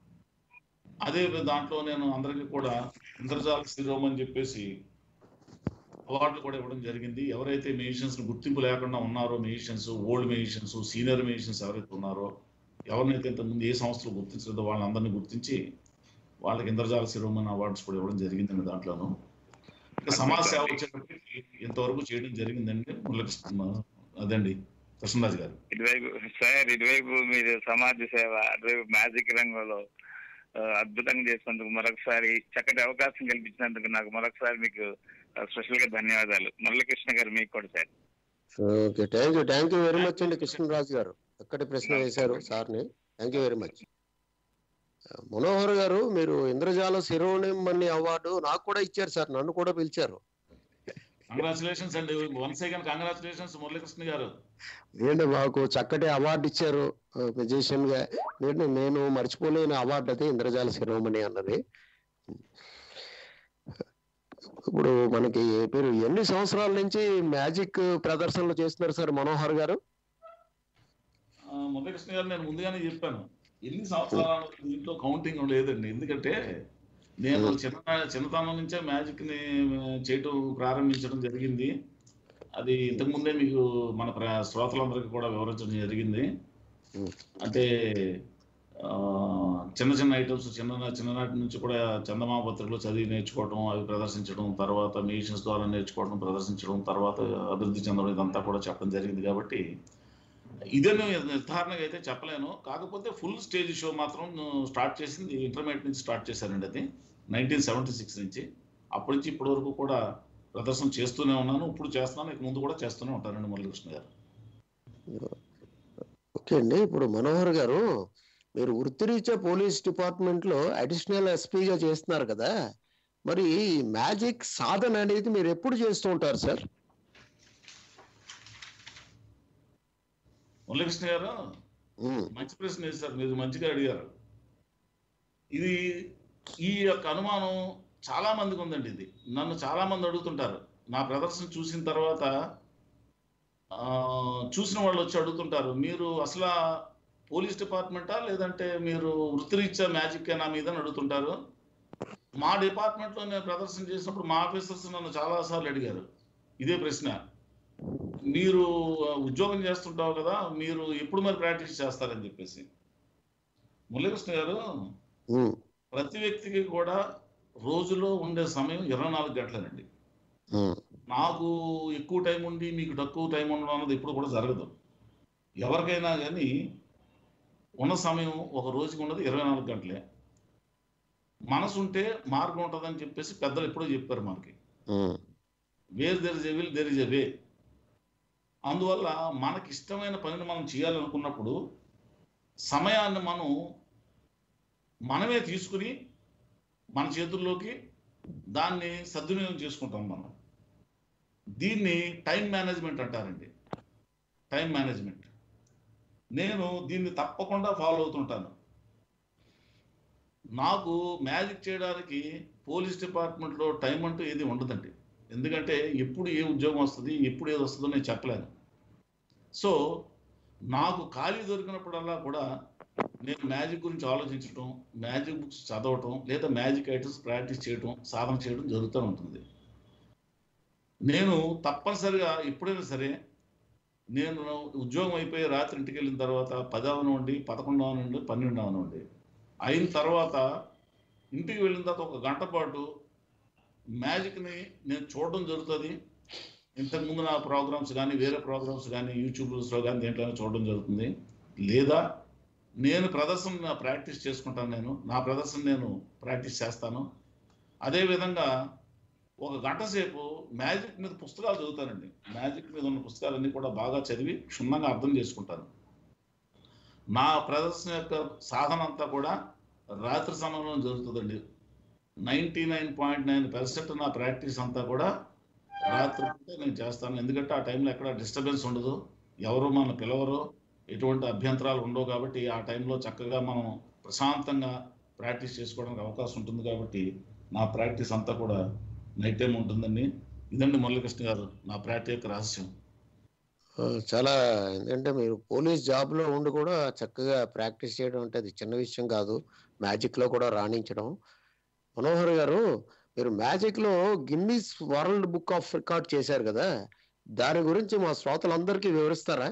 అదే దాంట్లో నేను అందరికీ కూడా ఇంద్రజాల శ్రీరోమ్ అని చెప్పేసి అవార్డులు కూడా ఇవ్వడం జరిగింది ఎవరైతే మ్యూజిషియన్స్ గుర్తింపు లేకుండా ఉన్నారో magicians old magicians senior magicians ఎవరైతే ఉన్నారో ఎవరినైతే ఇంతకుముందు ఏ సంస్థలు గుర్తించలేదో వాళ్ళందరినీ గుర్తించి వాళ్ళకి ఇంద్రజాల శిరోమణి అవార్డ్స్ కూడా ఇవ్వడం జరిగిందండి దాంట్లోనూ ఇంకా సమాజ సేవ వచ్చేటప్పటికి ఇంతవరకు చేయడం జరిగిందండి మురళకృష్ణ అదండి కృష్ణరాజు గారు ఇటువైపు సార్ ఇటువైపు మీరు సమాజ సేవ అటువైపు మ్యాజిక్ రంగంలో ఆ, అద్భుతంగా చేసినందుకు మరొకసారి చక్కటి అవకాశం కల్పించినందుకు నాకు మరొకసారి మీకు స్పెషల్ గా ధన్యవాదాలు మురళీకృష్ణ గారు మీకు కూడా sir okay thank you thank you very much అండి కృష్ణరాజు గారు ఎక్కడి ప్రశ్న వేశారు సార్ని thank you very much Manohar garu మీరు ఇంద్రజాల శిరోనిమణి అవార్డు నాకు కూడా ఇచ్చారు సార్ నన్ను కూడా పిలిచారు కంగ్రాచులేషన్స్ అండి వన్స్ అగైన్ కంగ్రాచులేషన్స్ మురళీకృష్ణ గారు ఏంటి మాకు చక్కటి అవార్డు ఇచ్చారు మ్యూజిషియన్ గా నేను నేను మర్చిపోలేని అవార్డు అది ఇంద్రజాల శిరోమణి అన్నది ఇప్పుడు మనకి మీరు ఎన్ని సంవత్సరాల నుంచి మ్యాజిక్ ప్రదర్శనలు చేస్తున్నారు సార్ మనోహర్ గారు ఆ, మురళీకృష్ణ గారు నేను ముందుగానే చెప్పాను ఎన్ని సంవత్సరాలు దీంట్లో కౌంటింగ్ లేదండి ఎందుకంటే నేను చిన్న చిన్నతనం నుంచే మ్యాజిక్ ని చేయటం ప్రారంభించడం జరిగింది అది ఇంతకు ముందే మీకు మన ప్ర- శ్రోతలందరికీ కూడా వివరించడం జరిగింది Hmm. అంటే ఆ, చిన్న చిన్న ఐటమ్స్ చిన్న చిన్ననాటి నుంచి కూడా చందమామ పత్రికలు చదివి నేర్చుకోవడం అవి ప్రదర్శించడం తర్వాత మ్యూజిషియన్స్ ద్వారా నేర్చుకోవడం ప్రదర్శించడం తర్వాత అభివృద్ధి చెందడం ఇదంతా కూడా చెప్పడం జరిగింది కాబట్టి ఇదని నిర్ధారణగా అయితే చెప్పలేను కాకపోతే ఫుల్ స్టేజ్ షో మాత్రం స్టార్ట్ చేసింది ఇంటర్మీడియట్ నుంచి స్టార్ట్ చేశానండి అది నైన్టీన్ సెవెంటీ సిక్స్ నుంచి అప్పటి నుంచి ఇప్పటి వరకు కూడా ప్రదర్శన చేస్తూనే ఉన్నాను ఇప్పుడు చేస్తున్నాను ఇక ముందు కూడా చేస్తూనే ఉంటానండి మురళీకృష్ణ గారు ఓకే అండి ఇప్పుడు మనోహర్ గారు మీరు వృత్తిరీత్యా పోలీస్ డిపార్ట్మెంట్ లో అడిషనల్ ఎస్పీగా చేస్తున్నారు కదా మరి మ్యాజిక్ సాధన అనేది మీరు ఎప్పుడు చేస్తూ ఉంటారు సార్ మురళీకృష్ణ గారు ఉమ్, మంచి ప్రశ్న వేశారు మీరు మంచిగా అడిగారు ఇది ఈ యొక్క అనుమానం చాలా మందికి ఉందండి ఇది నన్ను చాలా మంది అడుగుతుంటారు నా ప్రదర్శన చూసిన తర్వాత ఆ, చూసిన వాళ్ళు వచ్చి అడుగుతుంటారు మీరు అసలు పోలీస్ డిపార్ట్మెంటా లేదంటే మీరు వృత్తిరీత్యా మ్యాజిక్ నా మీద అని అడుగుతుంటారు మా డిపార్ట్మెంట్లో నేను ప్రదర్శన చేసినప్పుడు మా ఆఫీసర్స్ నన్ను చాలా సార్లు అడిగారు ఇదే ప్రశ్న మీరు ఉద్యోగం చేస్తుంటావు కదా మీరు ఎప్పుడు మరి ప్రాక్టీస్ చేస్తారని చెప్పేసి మురళీకృష్ణ గారు ఉమ్, ప్రతి వ్యక్తికి కూడా రోజులో ఉండే సమయం ఇరవై నాలుగు గంటలేనండి ఉమ్, నాకు ఎక్కువ టైం ఉండి మీకు తక్కువ టైం ఉండడం అన్నది ఎప్పుడు కూడా జరగదు ఎవరికైనా కానీ ఉన్న సమయం ఒక రోజుకి ఉన్నది ఇరవై నాలుగు గంటలే మనసు ఉంటే మార్గం ఉంటుందని చెప్పేసి పెద్దలు ఎప్పుడో చెప్పారు మనకి um, where there is a will there is a way అందువల్ల మనకి ఇష్టమైన పనిని మనం చేయాలనుకున్నప్పుడు సమయాన్ని మనం మనమే తీసుకుని మన చేతుల్లోకి దాన్ని సద్వినియోగం చేసుకుంటాం మనం దీన్ని టైం మేనేజ్మెంట్ అంటారండి టైం మేనేజ్మెంట్ నేను దీన్ని తప్పకుండా ఫాలో అవుతుంటాను నాకు మ్యాజిక్ చేయడానికి పోలీస్ డిపార్ట్మెంట్లో టైం అంటూ ఏది ఉండదండి ఎందుకంటే ఎప్పుడు ఏ ఉద్యోగం వస్తుంది ఎప్పుడు ఏది వస్తుందో నేను చెప్పలేను సో నాకు ఖాళీ దొరికినప్పుడల్లా కూడా నేను మ్యాజిక్ గురించి ఆలోచించడం మ్యాజిక్ బుక్స్ చదవటం లేదా మ్యాజిక్ ఐటమ్స్ ప్రాక్టీస్ చేయడం సాధన చేయడం జరుగుతూ ఉంటుంది నేను తప్పనిసరిగా ఎప్పుడైనా సరే నేను ఉద్యోగం అయిపోయి రాత్రి ఇంటికి వెళ్ళిన తర్వాత పదవ నుండి పదకొండవ నుండి పన్నెండవ నుండి అయిన తర్వాత ఇంటికి వెళ్ళిన తర్వాత ఒక గంట పాటు మ్యాజిక్ని నేను చూడడం జరుగుతుంది ఇంతకుముందు నా ప్రోగ్రామ్స్ కానీ వేరే ప్రోగ్రామ్స్ కానీ యూట్యూబ్స్లో కానీ దేంట్లో చూడడం జరుగుతుంది లేదా నేను ప్రదర్శన ప్రాక్టీస్ చేసుకుంటాను నేను నా ప్రదర్శన నేను ప్రాక్టీస్ చేస్తాను అదేవిధంగా ఒక గంట సేపు మ్యాజిక్ మీద పుస్తకాలు చదువుతానండి మ్యాజిక్ మీద ఉన్న పుస్తకాలన్నీ కూడా బాగా చదివి క్షుణ్ణంగా అర్థం చేసుకుంటాను నా ప్రదర్శన యొక్క సాధన అంతా కూడా రాత్రి సమయంలో జరుగుతుందండి ninety nine point nine percent నా ప్రాక్టీస్ అంతా కూడా రాత్రి పూటే నేను చేస్తాను ఎందుకంటే ఆ టైంలో ఎక్కడ డిస్టర్బెన్స్ ఉండదు ఎవరు మన పిలవరు ఎటువంటి అభ్యంతరాలు ఉండవు కాబట్టి ఆ టైంలో చక్కగా మనం ప్రశాంతంగా ప్రాక్టీస్ చేసుకోవడానికి అవకాశం ఉంటుంది కాబట్టి నా ప్రాక్టీస్ అంతా కూడా నైట్ టైం ఉంటుందండి ఇదండి మురళీకృష్ణ గారు నా ప్రాక్టీస్ యొక్క రహస్యం ఆ, చాలా ఎందుకంటే మీరు పోలీస్ జాబ్ లో ఉండి కూడా చక్కగా ప్రాక్టీస్ చేయడం అంటే అది చిన్న విషయం కాదు మ్యాజిక్ లో కూడా రాణించడం మనోహర్ గారు మీరు మ్యాజిక్ లో Guinness world book of record చేశారు కదా దాని గురించి మా శ్రోతలందరికీ వివరిస్తారా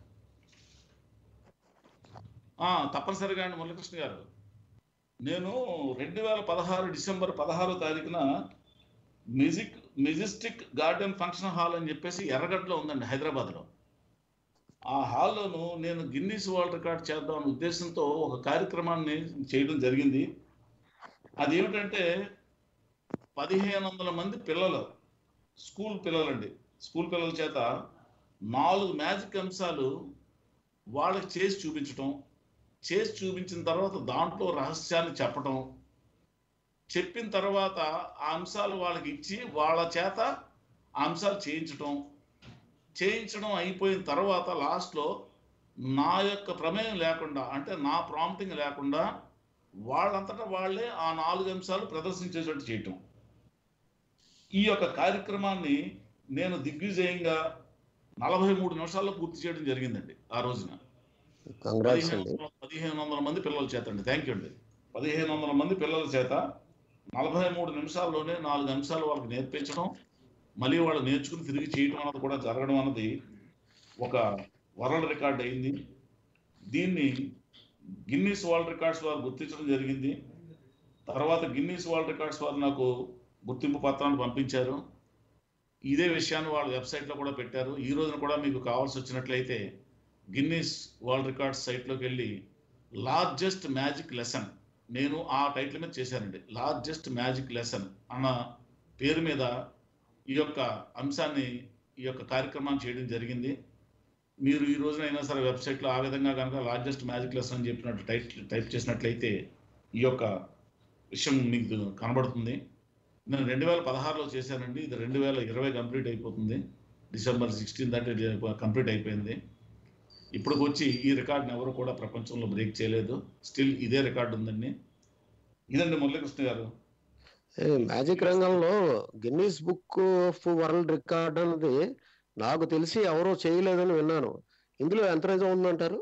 ఆ, తప్పనిసరిగా అండి మురళీకృష్ణ గారు నేను రెండు వేల పదహారు డిసెంబర్ పదహారో తారీఖున music majestic garden function hall అని చెప్పేసి ఎర్రగడ్డలో ఉందండి హైదరాబాద్లో ఆ హాల్లోను నేను గిన్నీస్ వరల్డ్ రికార్డ్ చేద్దాం ఉద్దేశంతో ఒక కార్యక్రమాన్ని చేయడం జరిగింది అది ఏమిటంటే పదిహేను వందల మంది పిల్లలు స్కూల్ పిల్లలండి స్కూల్ పిల్లల చేత నాలుగు మ్యాజిక్ అంశాలు వాళ్ళకి చేసి చూపించటం చేసి చూపించిన తర్వాత దాంట్లో రహస్యాన్ని చెప్పటం చెప్పిన తర్వాత ఆ అంశాలు వాళ్ళకి ఇచ్చి వాళ్ళ చేత ఆ అంశాలు చేయించటం చేయించడం అయిపోయిన తర్వాత లాస్ట్లో నా యొక్క ప్రమేయం లేకుండా అంటే నా ప్రాంప్టింగ్ లేకుండా వాళ్ళంతటా వాళ్ళే ఆ నాలుగు అంశాలు ప్రదర్శించేటట్టు చేయటం ఈ యొక్క కార్యక్రమాన్ని నేను దిగ్విజయంగా నలభై మూడు నిమిషాల్లో పూర్తి చేయడం జరిగిందండి ఆ రోజున కంగ్రాట్స్ పదిహేను అండి వందల- పదిహేను వందల మంది పిల్లల చేత అండి థ్యాంక్ యూ అండి పదిహేను వందల మంది పిల్లల చేత నలభై మూడు నిమిషాల్లోనే నాలుగు అంశాలు వాళ్ళకి నేర్పించడం మళ్ళీ వాళ్ళు నేర్చుకుని తిరిగి చేయడం అన్నది కూడా జరగడం అన్నది ఒక వరల్డ్ రికార్డ్ అయింది దీన్ని గిన్నీస్ వరల్డ్ రికార్డ్స్ వారు గుర్తించడం జరిగింది తర్వాత గిన్నీస్ వరల్డ్ రికార్డ్స్ వారు నాకు గుర్తింపు పత్రాన్ని పంపించారు ఇదే విషయాన్ని వాళ్ళ వెబ్సైట్లో కూడా పెట్టారు ఈ రోజున కూడా మీకు కావాల్సి వచ్చినట్లయితే గిన్నీస్ వరల్డ్ రికార్డ్స్ సైట్లోకి వెళ్ళి లార్జెస్ట్ మ్యాజిక్ లెసన్ నేను ఆ టైటిల్ మీద చేశానండి లార్జెస్ట్ మ్యాజిక్ లెసన్ అన్న పేరు మీద ఈ యొక్క అంశాన్ని ఈ యొక్క కార్యక్రమాన్ని చేయడం జరిగింది మీరు ఈ రోజున అయినా సరే వెబ్సైట్లో ఆ విధంగా కనుక లార్జెస్ట్ మ్యాజిక్ లెసన్ అని చెప్పినట్టు టైప్ టైప్ చేసినట్లయితే ఈ యొక్క విషయం మీకు కనబడుతుంది నేను రెండు వేల పదహారులో చేశానండి ఇది రెండు వేల ఇరవై కంప్లీట్ అయిపోతుంది డిసెంబర్ సిక్స్టీన్ దాటి కంప్లీట్ అయిపోయింది ఇప్పటికి వచ్చి ఈ రికార్డుని ఎవరు కూడా ప్రపంచంలో బ్రేక్ చేయలేదు స్టిల్ ఇదే రికార్డు ఉందండి ఇదండి మురళీకృష్ణ గారు ఏ, మ్యాజిక్ రంగంలో Guinness book of world record అనేది నాకు తెలిసి ఎవరో చేయలేదని విన్నాను ఇందులో ఎంత నిజం ఉందంటారు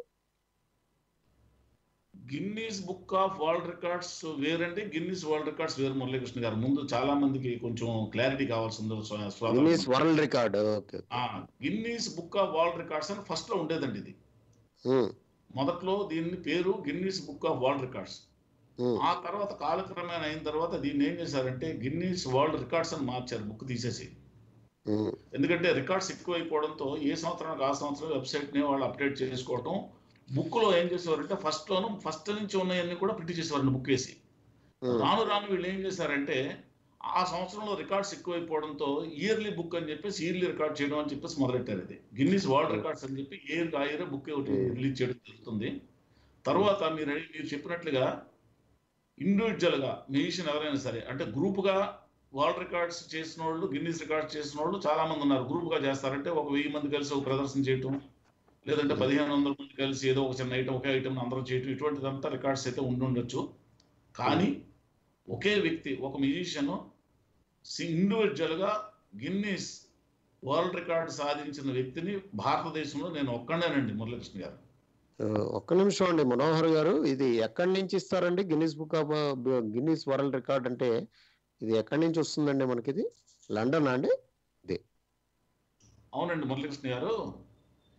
Guinness book of world records వేరండి గిన్నీస్ వరల్డ్ రికార్డ్స్ వేరు మురళీకృష్ణ గారు ముందు చాలా మందికి కొంచెం క్లారిటీ కావాల్సింది స్వ- స్వాగతం. గిన్నీస్ వరల్డ్ రికార్డ్ ఓకే ఆ Guinness book of world records అని ఫస్ట్ లో ఉండేదండి ఇది ఉమ్, మొదట్లో దీని పేరు Guinness book of world records ఉమ్, ఆ తర్వాత కాలక్రమేణా అయిన తర్వాత దీన్ని ఏం చేశారంటే గిన్నీస్ వరల్డ్ రికార్డ్స్ అని మార్చారు బుక్ తీసేసి ఉమ్, ఎందుకంటే రికార్డ్స్ ఎక్కువైపోవడంతో ఏ సంవత్సరానికి ఆ సంవత్సరం వెబ్సైట్ ని వాళ్ళు అప్డేట్ చేసుకోవటం బుక్ లో ఏం చేసేవారంటే ఫస్ట్ లోను ఫస్ట్ నుంచి ఉన్నాయన్నీ కూడా ప్రింట్ చేసేవారండి బుక్ వేసి ఉమ్, రాను రాను వీళ్ళు ఏం చేశారంటే ఆ సంవత్సరంలో రికార్డ్స్ ఎక్కువైపోవడంతో ఇయర్లీ బుక్ అని చెప్పేసి ఇయర్లీ రికార్డ్ చేయడం అని చెప్పేసి మొదలెట్టారు ఇది గిన్నీస్ వరల్డ్ రికార్డ్స్ అని చెప్పి ఇయర్ ఆ ఇయర్ బుక్ ఒకటి రిలీజ్ చేయడం జరుగుతుంది తర్వాత మీరు మీరు చెప్పినట్లుగా ఇండివిజువల్ గా మ్యూజిషియన్ ఎవరైనా సరే అంటే గ్రూప్ గా వరల్డ్ రికార్డ్స్ చేసిన వాళ్ళు గిన్నీస్ రికార్డ్స్ చేసిన వాళ్ళు చాలా మంది ఉన్నారు గ్రూప్ గా చేస్తారంటే ఒక వెయ్యి మంది కలిసి ఒక ప్రదర్శన చేయటం లేదంటే పదిహేను వందల మంది కలిసి ఏదో ఒక చిన్న ఐటమ్ ఒకే ఐటమ్ అందరూ చేయటం ఇటువంటిదంతా రికార్డ్స్ అయితే ఉండి ఉండొచ్చు కానీ ఒకే వ్యక్తి ఒక మ్యూజిషియన్ ఇండివిజువల్ గా గిన్నీస్ వరల్డ్ రికార్డ్ సాధించిన వ్యక్తిని భారతదేశంలో నేను ఒక్కడేనండి మురళీకృష్ణ గారు ఆ, ఒక్క నిమిషం అండి మనోహర్ గారు ఇది ఎక్కడి నుంచి ఇస్తారండి Guinness book of Guinness world record అంటే ఇది ఎక్కడి నుంచి వస్తుందండి మనకి ఇది లండన్ అండి అవునండి మురళీకృష్ణ గారు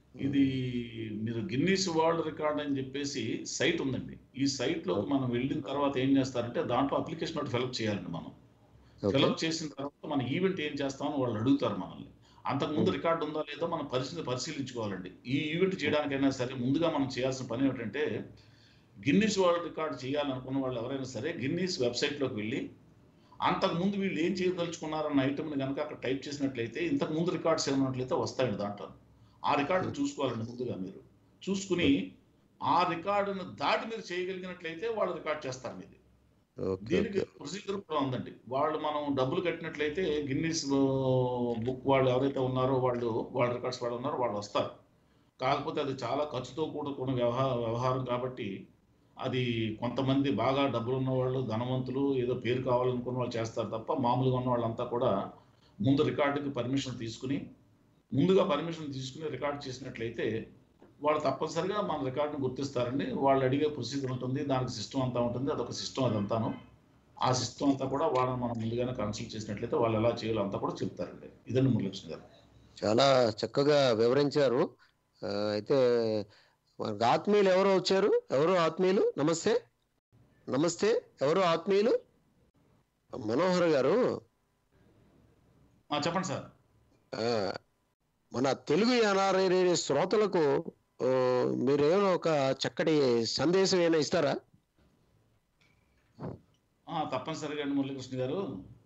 ఇది మీరు గిన్నీస్ వరల్డ్ రికార్డ్ అని చెప్పేసి సైట్ ఉందండి ఈ సైట్ లో మనం వెళ్ళిన తర్వాత ఏం చేస్తారంటే దాంట్లో అప్లికేషన్ ఒకటి ఫిలప్ చేయాలండి మనం ఓకే ఫిలప్ చేసిన తర్వాత మన ఈవెంట్ ఏం చేస్తామని వాళ్ళు అడుగుతారు మనల్ని అంతకు ముందు రికార్డు ఉందా లేదో మనం పరిస్థితి పరిశీలించుకోవాలండి ఈ ఈవెంట్ చేయడానికైనా సరే ముందుగా మనం చేయాల్సిన పని ఏమిటంటే గిన్నీస్ వరల్డ్ రికార్డ్ చేయాలనుకున్న వాళ్ళు ఎవరైనా సరే గిన్నీస్ వెబ్సైట్లోకి వెళ్ళి అంతకు ముందు వీళ్ళు ఏం చేయదలుచుకున్నారన్న ఐటమ్ని కనుక అక్కడ టైప్ చేసినట్లయితే ఇంతకు ముందు రికార్డ్స్ ఏమన్నట్లయితే వస్తాయండి దాంట్లో ఆ రికార్డు చూసుకోవాలండి ముందుగా మీరు చూసుకుని ఆ రికార్డును దాటి మీరు చేయగలిగినట్లయితే వాళ్ళు రికార్డ్ చేస్తారు మీది ఓకే దీనికి ఓకే ప్రొసీజర్ కూడా ఉందండి వాళ్ళు మనం డబ్బులు కట్టినట్లయితే గిన్నీస్ బుక్ వాళ్ళు ఎవరైతే ఉన్నారో వాళ్ళు వాళ్ళ రికార్డ్స్ వాళ్ళు ఉన్నారో వాళ్ళు వస్తారు కాకపోతే అది చాలా ఖర్చుతో కూడుకున్న వ్యవహార వ్యవహారం కాబట్టి అది కొంతమంది బాగా డబ్బులు ఉన్న వాళ్ళు ధనవంతులు ఏదో పేరు కావాలనుకున్న వాళ్ళు చేస్తారు తప్ప మామూలుగా ఉన్న వాళ్ళంతా కూడా ముందు రికార్డుకి పర్మిషన్ తీసుకుని ముందుగా పర్మిషన్ తీసుకుని రికార్డ్ చేసినట్లయితే వాళ్ళు తప్పనిసరిగా మన రికార్డును గుర్తిస్తారండి వాళ్ళు అడిగే ప్రొసీజర్ ఉంటుంది దానికి సిస్టమ్ అంతా ఉంటుంది అదొక సిస్టమ్ అదంతాను ఆ సిస్టమ్ అంతా కూడా వాళ్ళని మనం ముందుగానే కన్సల్ట్ చేసినట్లయితే వాళ్ళు ఎలా చేయాలో అంతా కూడా చెప్తారండి ఇదండి మురళకృష్ణ గారు చాలా చక్కగా వివరించారు ఆ, అయితే మనకు ఆత్మీయులు ఎవరు వచ్చారు ఎవరు ఆత్మీయులు నమస్తే నమస్తే ఎవరు ఆత్మీయులు మనోహర్ గారు ఆ, చెప్పండి సార్ ఆ, మన తెలుగు ఎన్ఆర్ఐ రేడియో శ్రోతలకు ఆ, మీరేమైనా ఒక చక్కటి సందేశం ఏమైనా ఇస్తారా ఆ, తప్పనిసరిగా అండి మురళీకృష్ణ గారు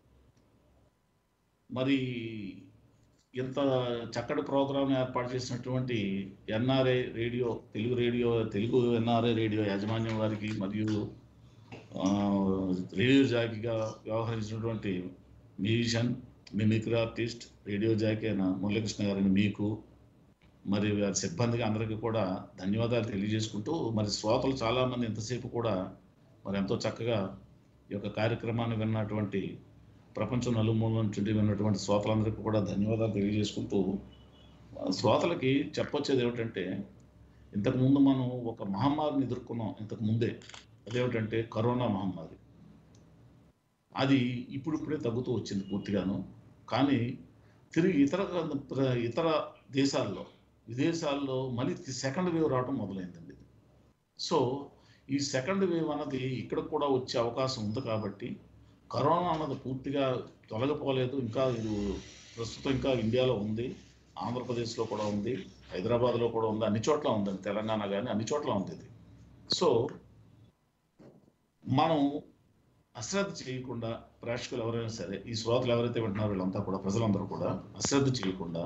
మరి ఇంత చక్కటి ప్రోగ్రాం ఏర్పాటు చేసినటువంటి NRI radio Telugu radio Telugu NRI radio యాజమాన్యం వారికి మరియు ఆ, రేడియో జాకీగా వ్యవహరించినటువంటి magician mimicry artist radio jockey అయిన మురళీకృష్ణ గారిని మీకు మరి వారి సిబ్బందికి అందరికీ కూడా ధన్యవాదాలు తెలియజేసుకుంటూ మరి శ్రోతలు చాలామంది ఇంతసేపు కూడా మరి ఎంతో చక్కగా ఈ యొక్క కార్యక్రమాన్ని విన్నటువంటి ప్రపంచం నలుమూల నుంచి విన్నటువంటి శ్రోతలందరికీ కూడా ధన్యవాదాలు తెలియజేసుకుంటూ ఆ, శ్రోతలకి చెప్పొచ్చేది ఏమిటంటే ఇంతకుముందు మనం ఒక మహమ్మారిని ఎదుర్కొన్నాం ఇంతకు ముందే అదేమిటంటే కరోనా మహమ్మారి అది ఇప్పుడిప్పుడే తగ్గుతూ వచ్చింది పూర్తిగాను కానీ తిరిగి ఇతర ఇతర దేశాల్లో విదేశాల్లో మళ్ళీ సెకండ్ వేవ్ రావడం మొదలైందండి సో ఈ సెకండ్ వేవ్ అన్నది ఇక్కడ కూడా వచ్చే అవకాశం ఉంది కాబట్టి కరోనా అన్నది పూర్తిగా తొలగిపోలేదు ఇంకా ఇది ప్రస్తుతం ఇంకా ఇండియాలో ఉంది ఆంధ్రప్రదేశ్లో కూడా ఉంది హైదరాబాద్లో కూడా ఉంది అన్ని చోట్ల ఉందండి తెలంగాణ కానీ అన్ని చోట్ల ఉంది ఇది సో మనం అశ్రద్ధ చేయకుండా ప్రేక్షకులు ఎవరైనా సరే ఈ శ్రోతలు ఎవరైతే వింటున్నారో వీళ్ళంతా కూడా ప్రజలందరూ కూడా అశ్రద్ధ చేయకుండా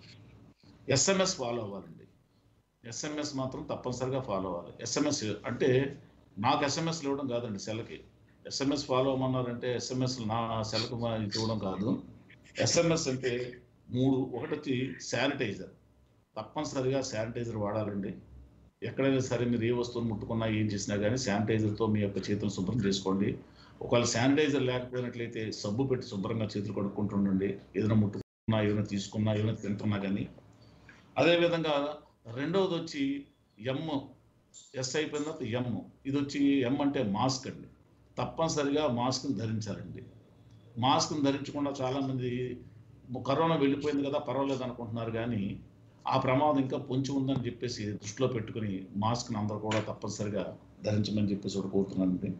ఎస్ఎంఎస్ ఫాలో అవ్వాలండి ఎస్ఎంఎస్ మాత్రం తప్పనిసరిగా ఫాలో అవ్వాలి ఎస్ఎంఎస్ అంటే నాకు ఎస్ఎంఎస్ ఇవ్వడం కాదండి సెల్కి ఎస్ఎంఎస్ ఫాలో అవ్వమన్నారంటే ఎస్ఎంఎస్ నా సెల్కి ఇవ్వడం కాదు ఎస్ఎంఎస్ అంటే మూడు ఒకటి వచ్చి శానిటైజర్ తప్పనిసరిగా శానిటైజర్ వాడాలండి ఎక్కడైనా సరే మీరు ఏ వస్తువుని ముట్టుకున్నా ఏం చేసినా కానీ శానిటైజర్తో మీ యొక్క చేతులు శుభ్రం చేసుకోండి ఒకవేళ శానిటైజర్ లేకపోయినట్లయితే సబ్బు పెట్టి శుభ్రంగా చేతులు కడుక్కుంటుండండి ఏదైనా ముట్టుకున్నా ఏదైనా తీసుకున్నా ఏదైనా తింటున్నా కానీ అదేవిధంగా రెండవది వచ్చి ఎమ్ ఎస్ అయిపోయిన తర్వాత ఎమ్ ఇది వచ్చి ఎమ్ అంటే మాస్క్ అండి తప్పనిసరిగా మాస్క్ని ధరించాలండి మాస్క్ని ధరించకుండా చాలామంది కరోనా వెళ్ళిపోయింది కదా పర్వాలేదు అనుకుంటున్నారు కానీ ఆ ప్రమాదం ఇంకా పొంచి ఉందని చెప్పేసి దృష్టిలో పెట్టుకుని మాస్క్ని అందరూ కూడా తప్పనిసరిగా ధరించమని చెప్పేసి ఒకటి కోరుతున్నానండి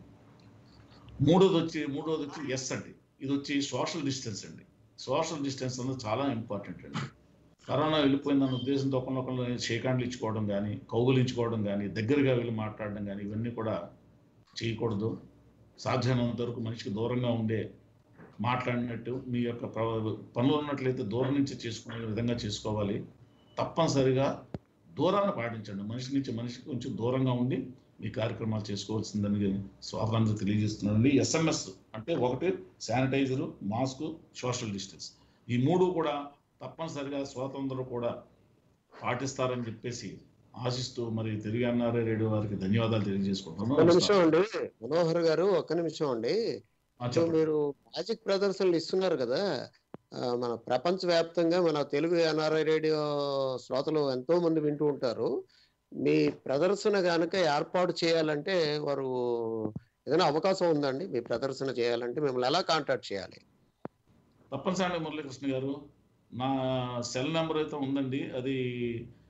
మూడోది వచ్చి మూడోది వచ్చి ఎస్ అండి ఇది వచ్చి సోషల్ డిస్టెన్స్ అండి సోషల్ డిస్టెన్స్ అనేది చాలా ఇంపార్టెంట్ అండి కరోనా వెళ్ళిపోయిందన్న ఉద్దేశంతో ఒకరినొకరు షేకాండ్లు ఇచ్చుకోవడం కానీ కౌగులించుకోవడం కానీ దగ్గరగా వెళ్ళి మాట్లాడడం కానీ ఇవన్నీ కూడా చేయకూడదు సాధ్యమైనంత వరకు మనిషికి దూరంగా ఉండే మాట్లాడినట్టు మీ యొక్క ప్ర- పనులు ఉన్నట్లయితే దూరం నుంచి చేసుకునే విధంగా చేసుకోవాలి తప్పనిసరిగా దూరాన్ని పాటించండి మనిషి నుంచి మనిషికి కొంచెం దూరంగా ఉండి మీ కార్యక్రమాలు చేసుకోవాల్సిందని స్వాతంత్రం తెలియజేస్తున్నానండి ఎస్ఎంఎస్ అంటే ఒకటి శానిటైజరు మాస్క్ సోషల్ డిస్టెన్స్ ఈ మూడు కూడా తప్పనిసరిగా స్వాతంత్రం కూడా పాటిస్తారని చెప్పేసి ఆశిస్తూ మరి తిరిగి అన్నారే రేడియో వారికి ధన్యవాదాలు తెలియజేసుకుంటున్నాను ఒక్క నిమిషం అండి మనోహర్ గారు ఒక్క నిమిషం అండి ఆ, సో చెప్పండి. మీరు మ్యాజిక్ ప్రదర్శనలు ఇస్తున్నారు కదా ఆ, మన ప్రపంచ వ్యాప్తంగా మన తెలుగు ఎన్ఆర్ఐ రేడియో శ్రోతలు ఎంతో మంది వింటూ ఉంటారు మీ ప్రదర్శన కనుక ఏర్పాటు చేయాలంటే వారు ఏదైనా అవకాశం ఉందండి మీ ప్రదర్శన చేయాలంటే మిమ్మల్ని ఎలా కాంటాక్ట్ చేయాలి తప్పనిసరిగా మురళీకృష్ణ గారు నా సెల్ నెంబర్ అయితే ఉందండి అది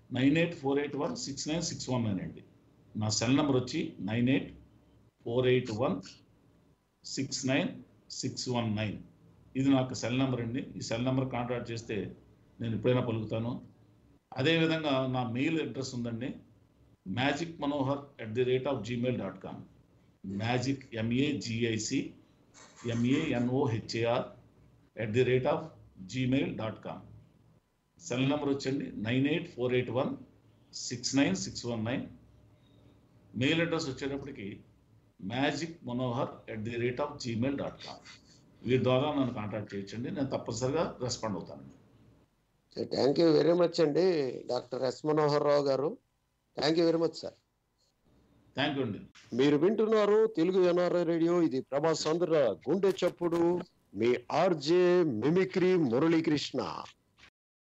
nine eight four eight one six nine six one nine అండి నా సెల్ నెంబర్ వచ్చి nine eight four eight one six nine six one nine ఇది నాకు సెల్ నెంబర్ అండి ఈ సెల్ నెంబర్ కాంటాక్ట్ చేస్తే నేను ఎప్పుడైనా పలుకుతాను అదేవిధంగా నా మెయిల్ అడ్రస్ ఉందండి magic Manohar at the rate of Gmail dot com magic ఎంఏజిఐసి ఎంఏఎన్ఓహెచ్ఏఆర్ at the rate of Gmail dot com cell number వచ్చండి nine eight four eight one six nine six one nine mail address వచ్చేటప్పటికి magic Manohar at the rate of Gmail dot com వీటి ద్వారా నన్ను contact చేయొచ్చండి నేను తప్పనిసరిగా respond అవుతానండి thank you very much అండి డాక్టర్ ఎస్ మనోహర్ రావు గారు thank you very much sir thank you అండి మీరు వింటున్నారు తెలుగు ఎన్ఆర్ఐ రేడియో ఇది ప్రభాస్ ఆంధ్ర గుండె చప్పుడు మీ ఆర్జే మిమిక్రీ మురళీకృష్ణ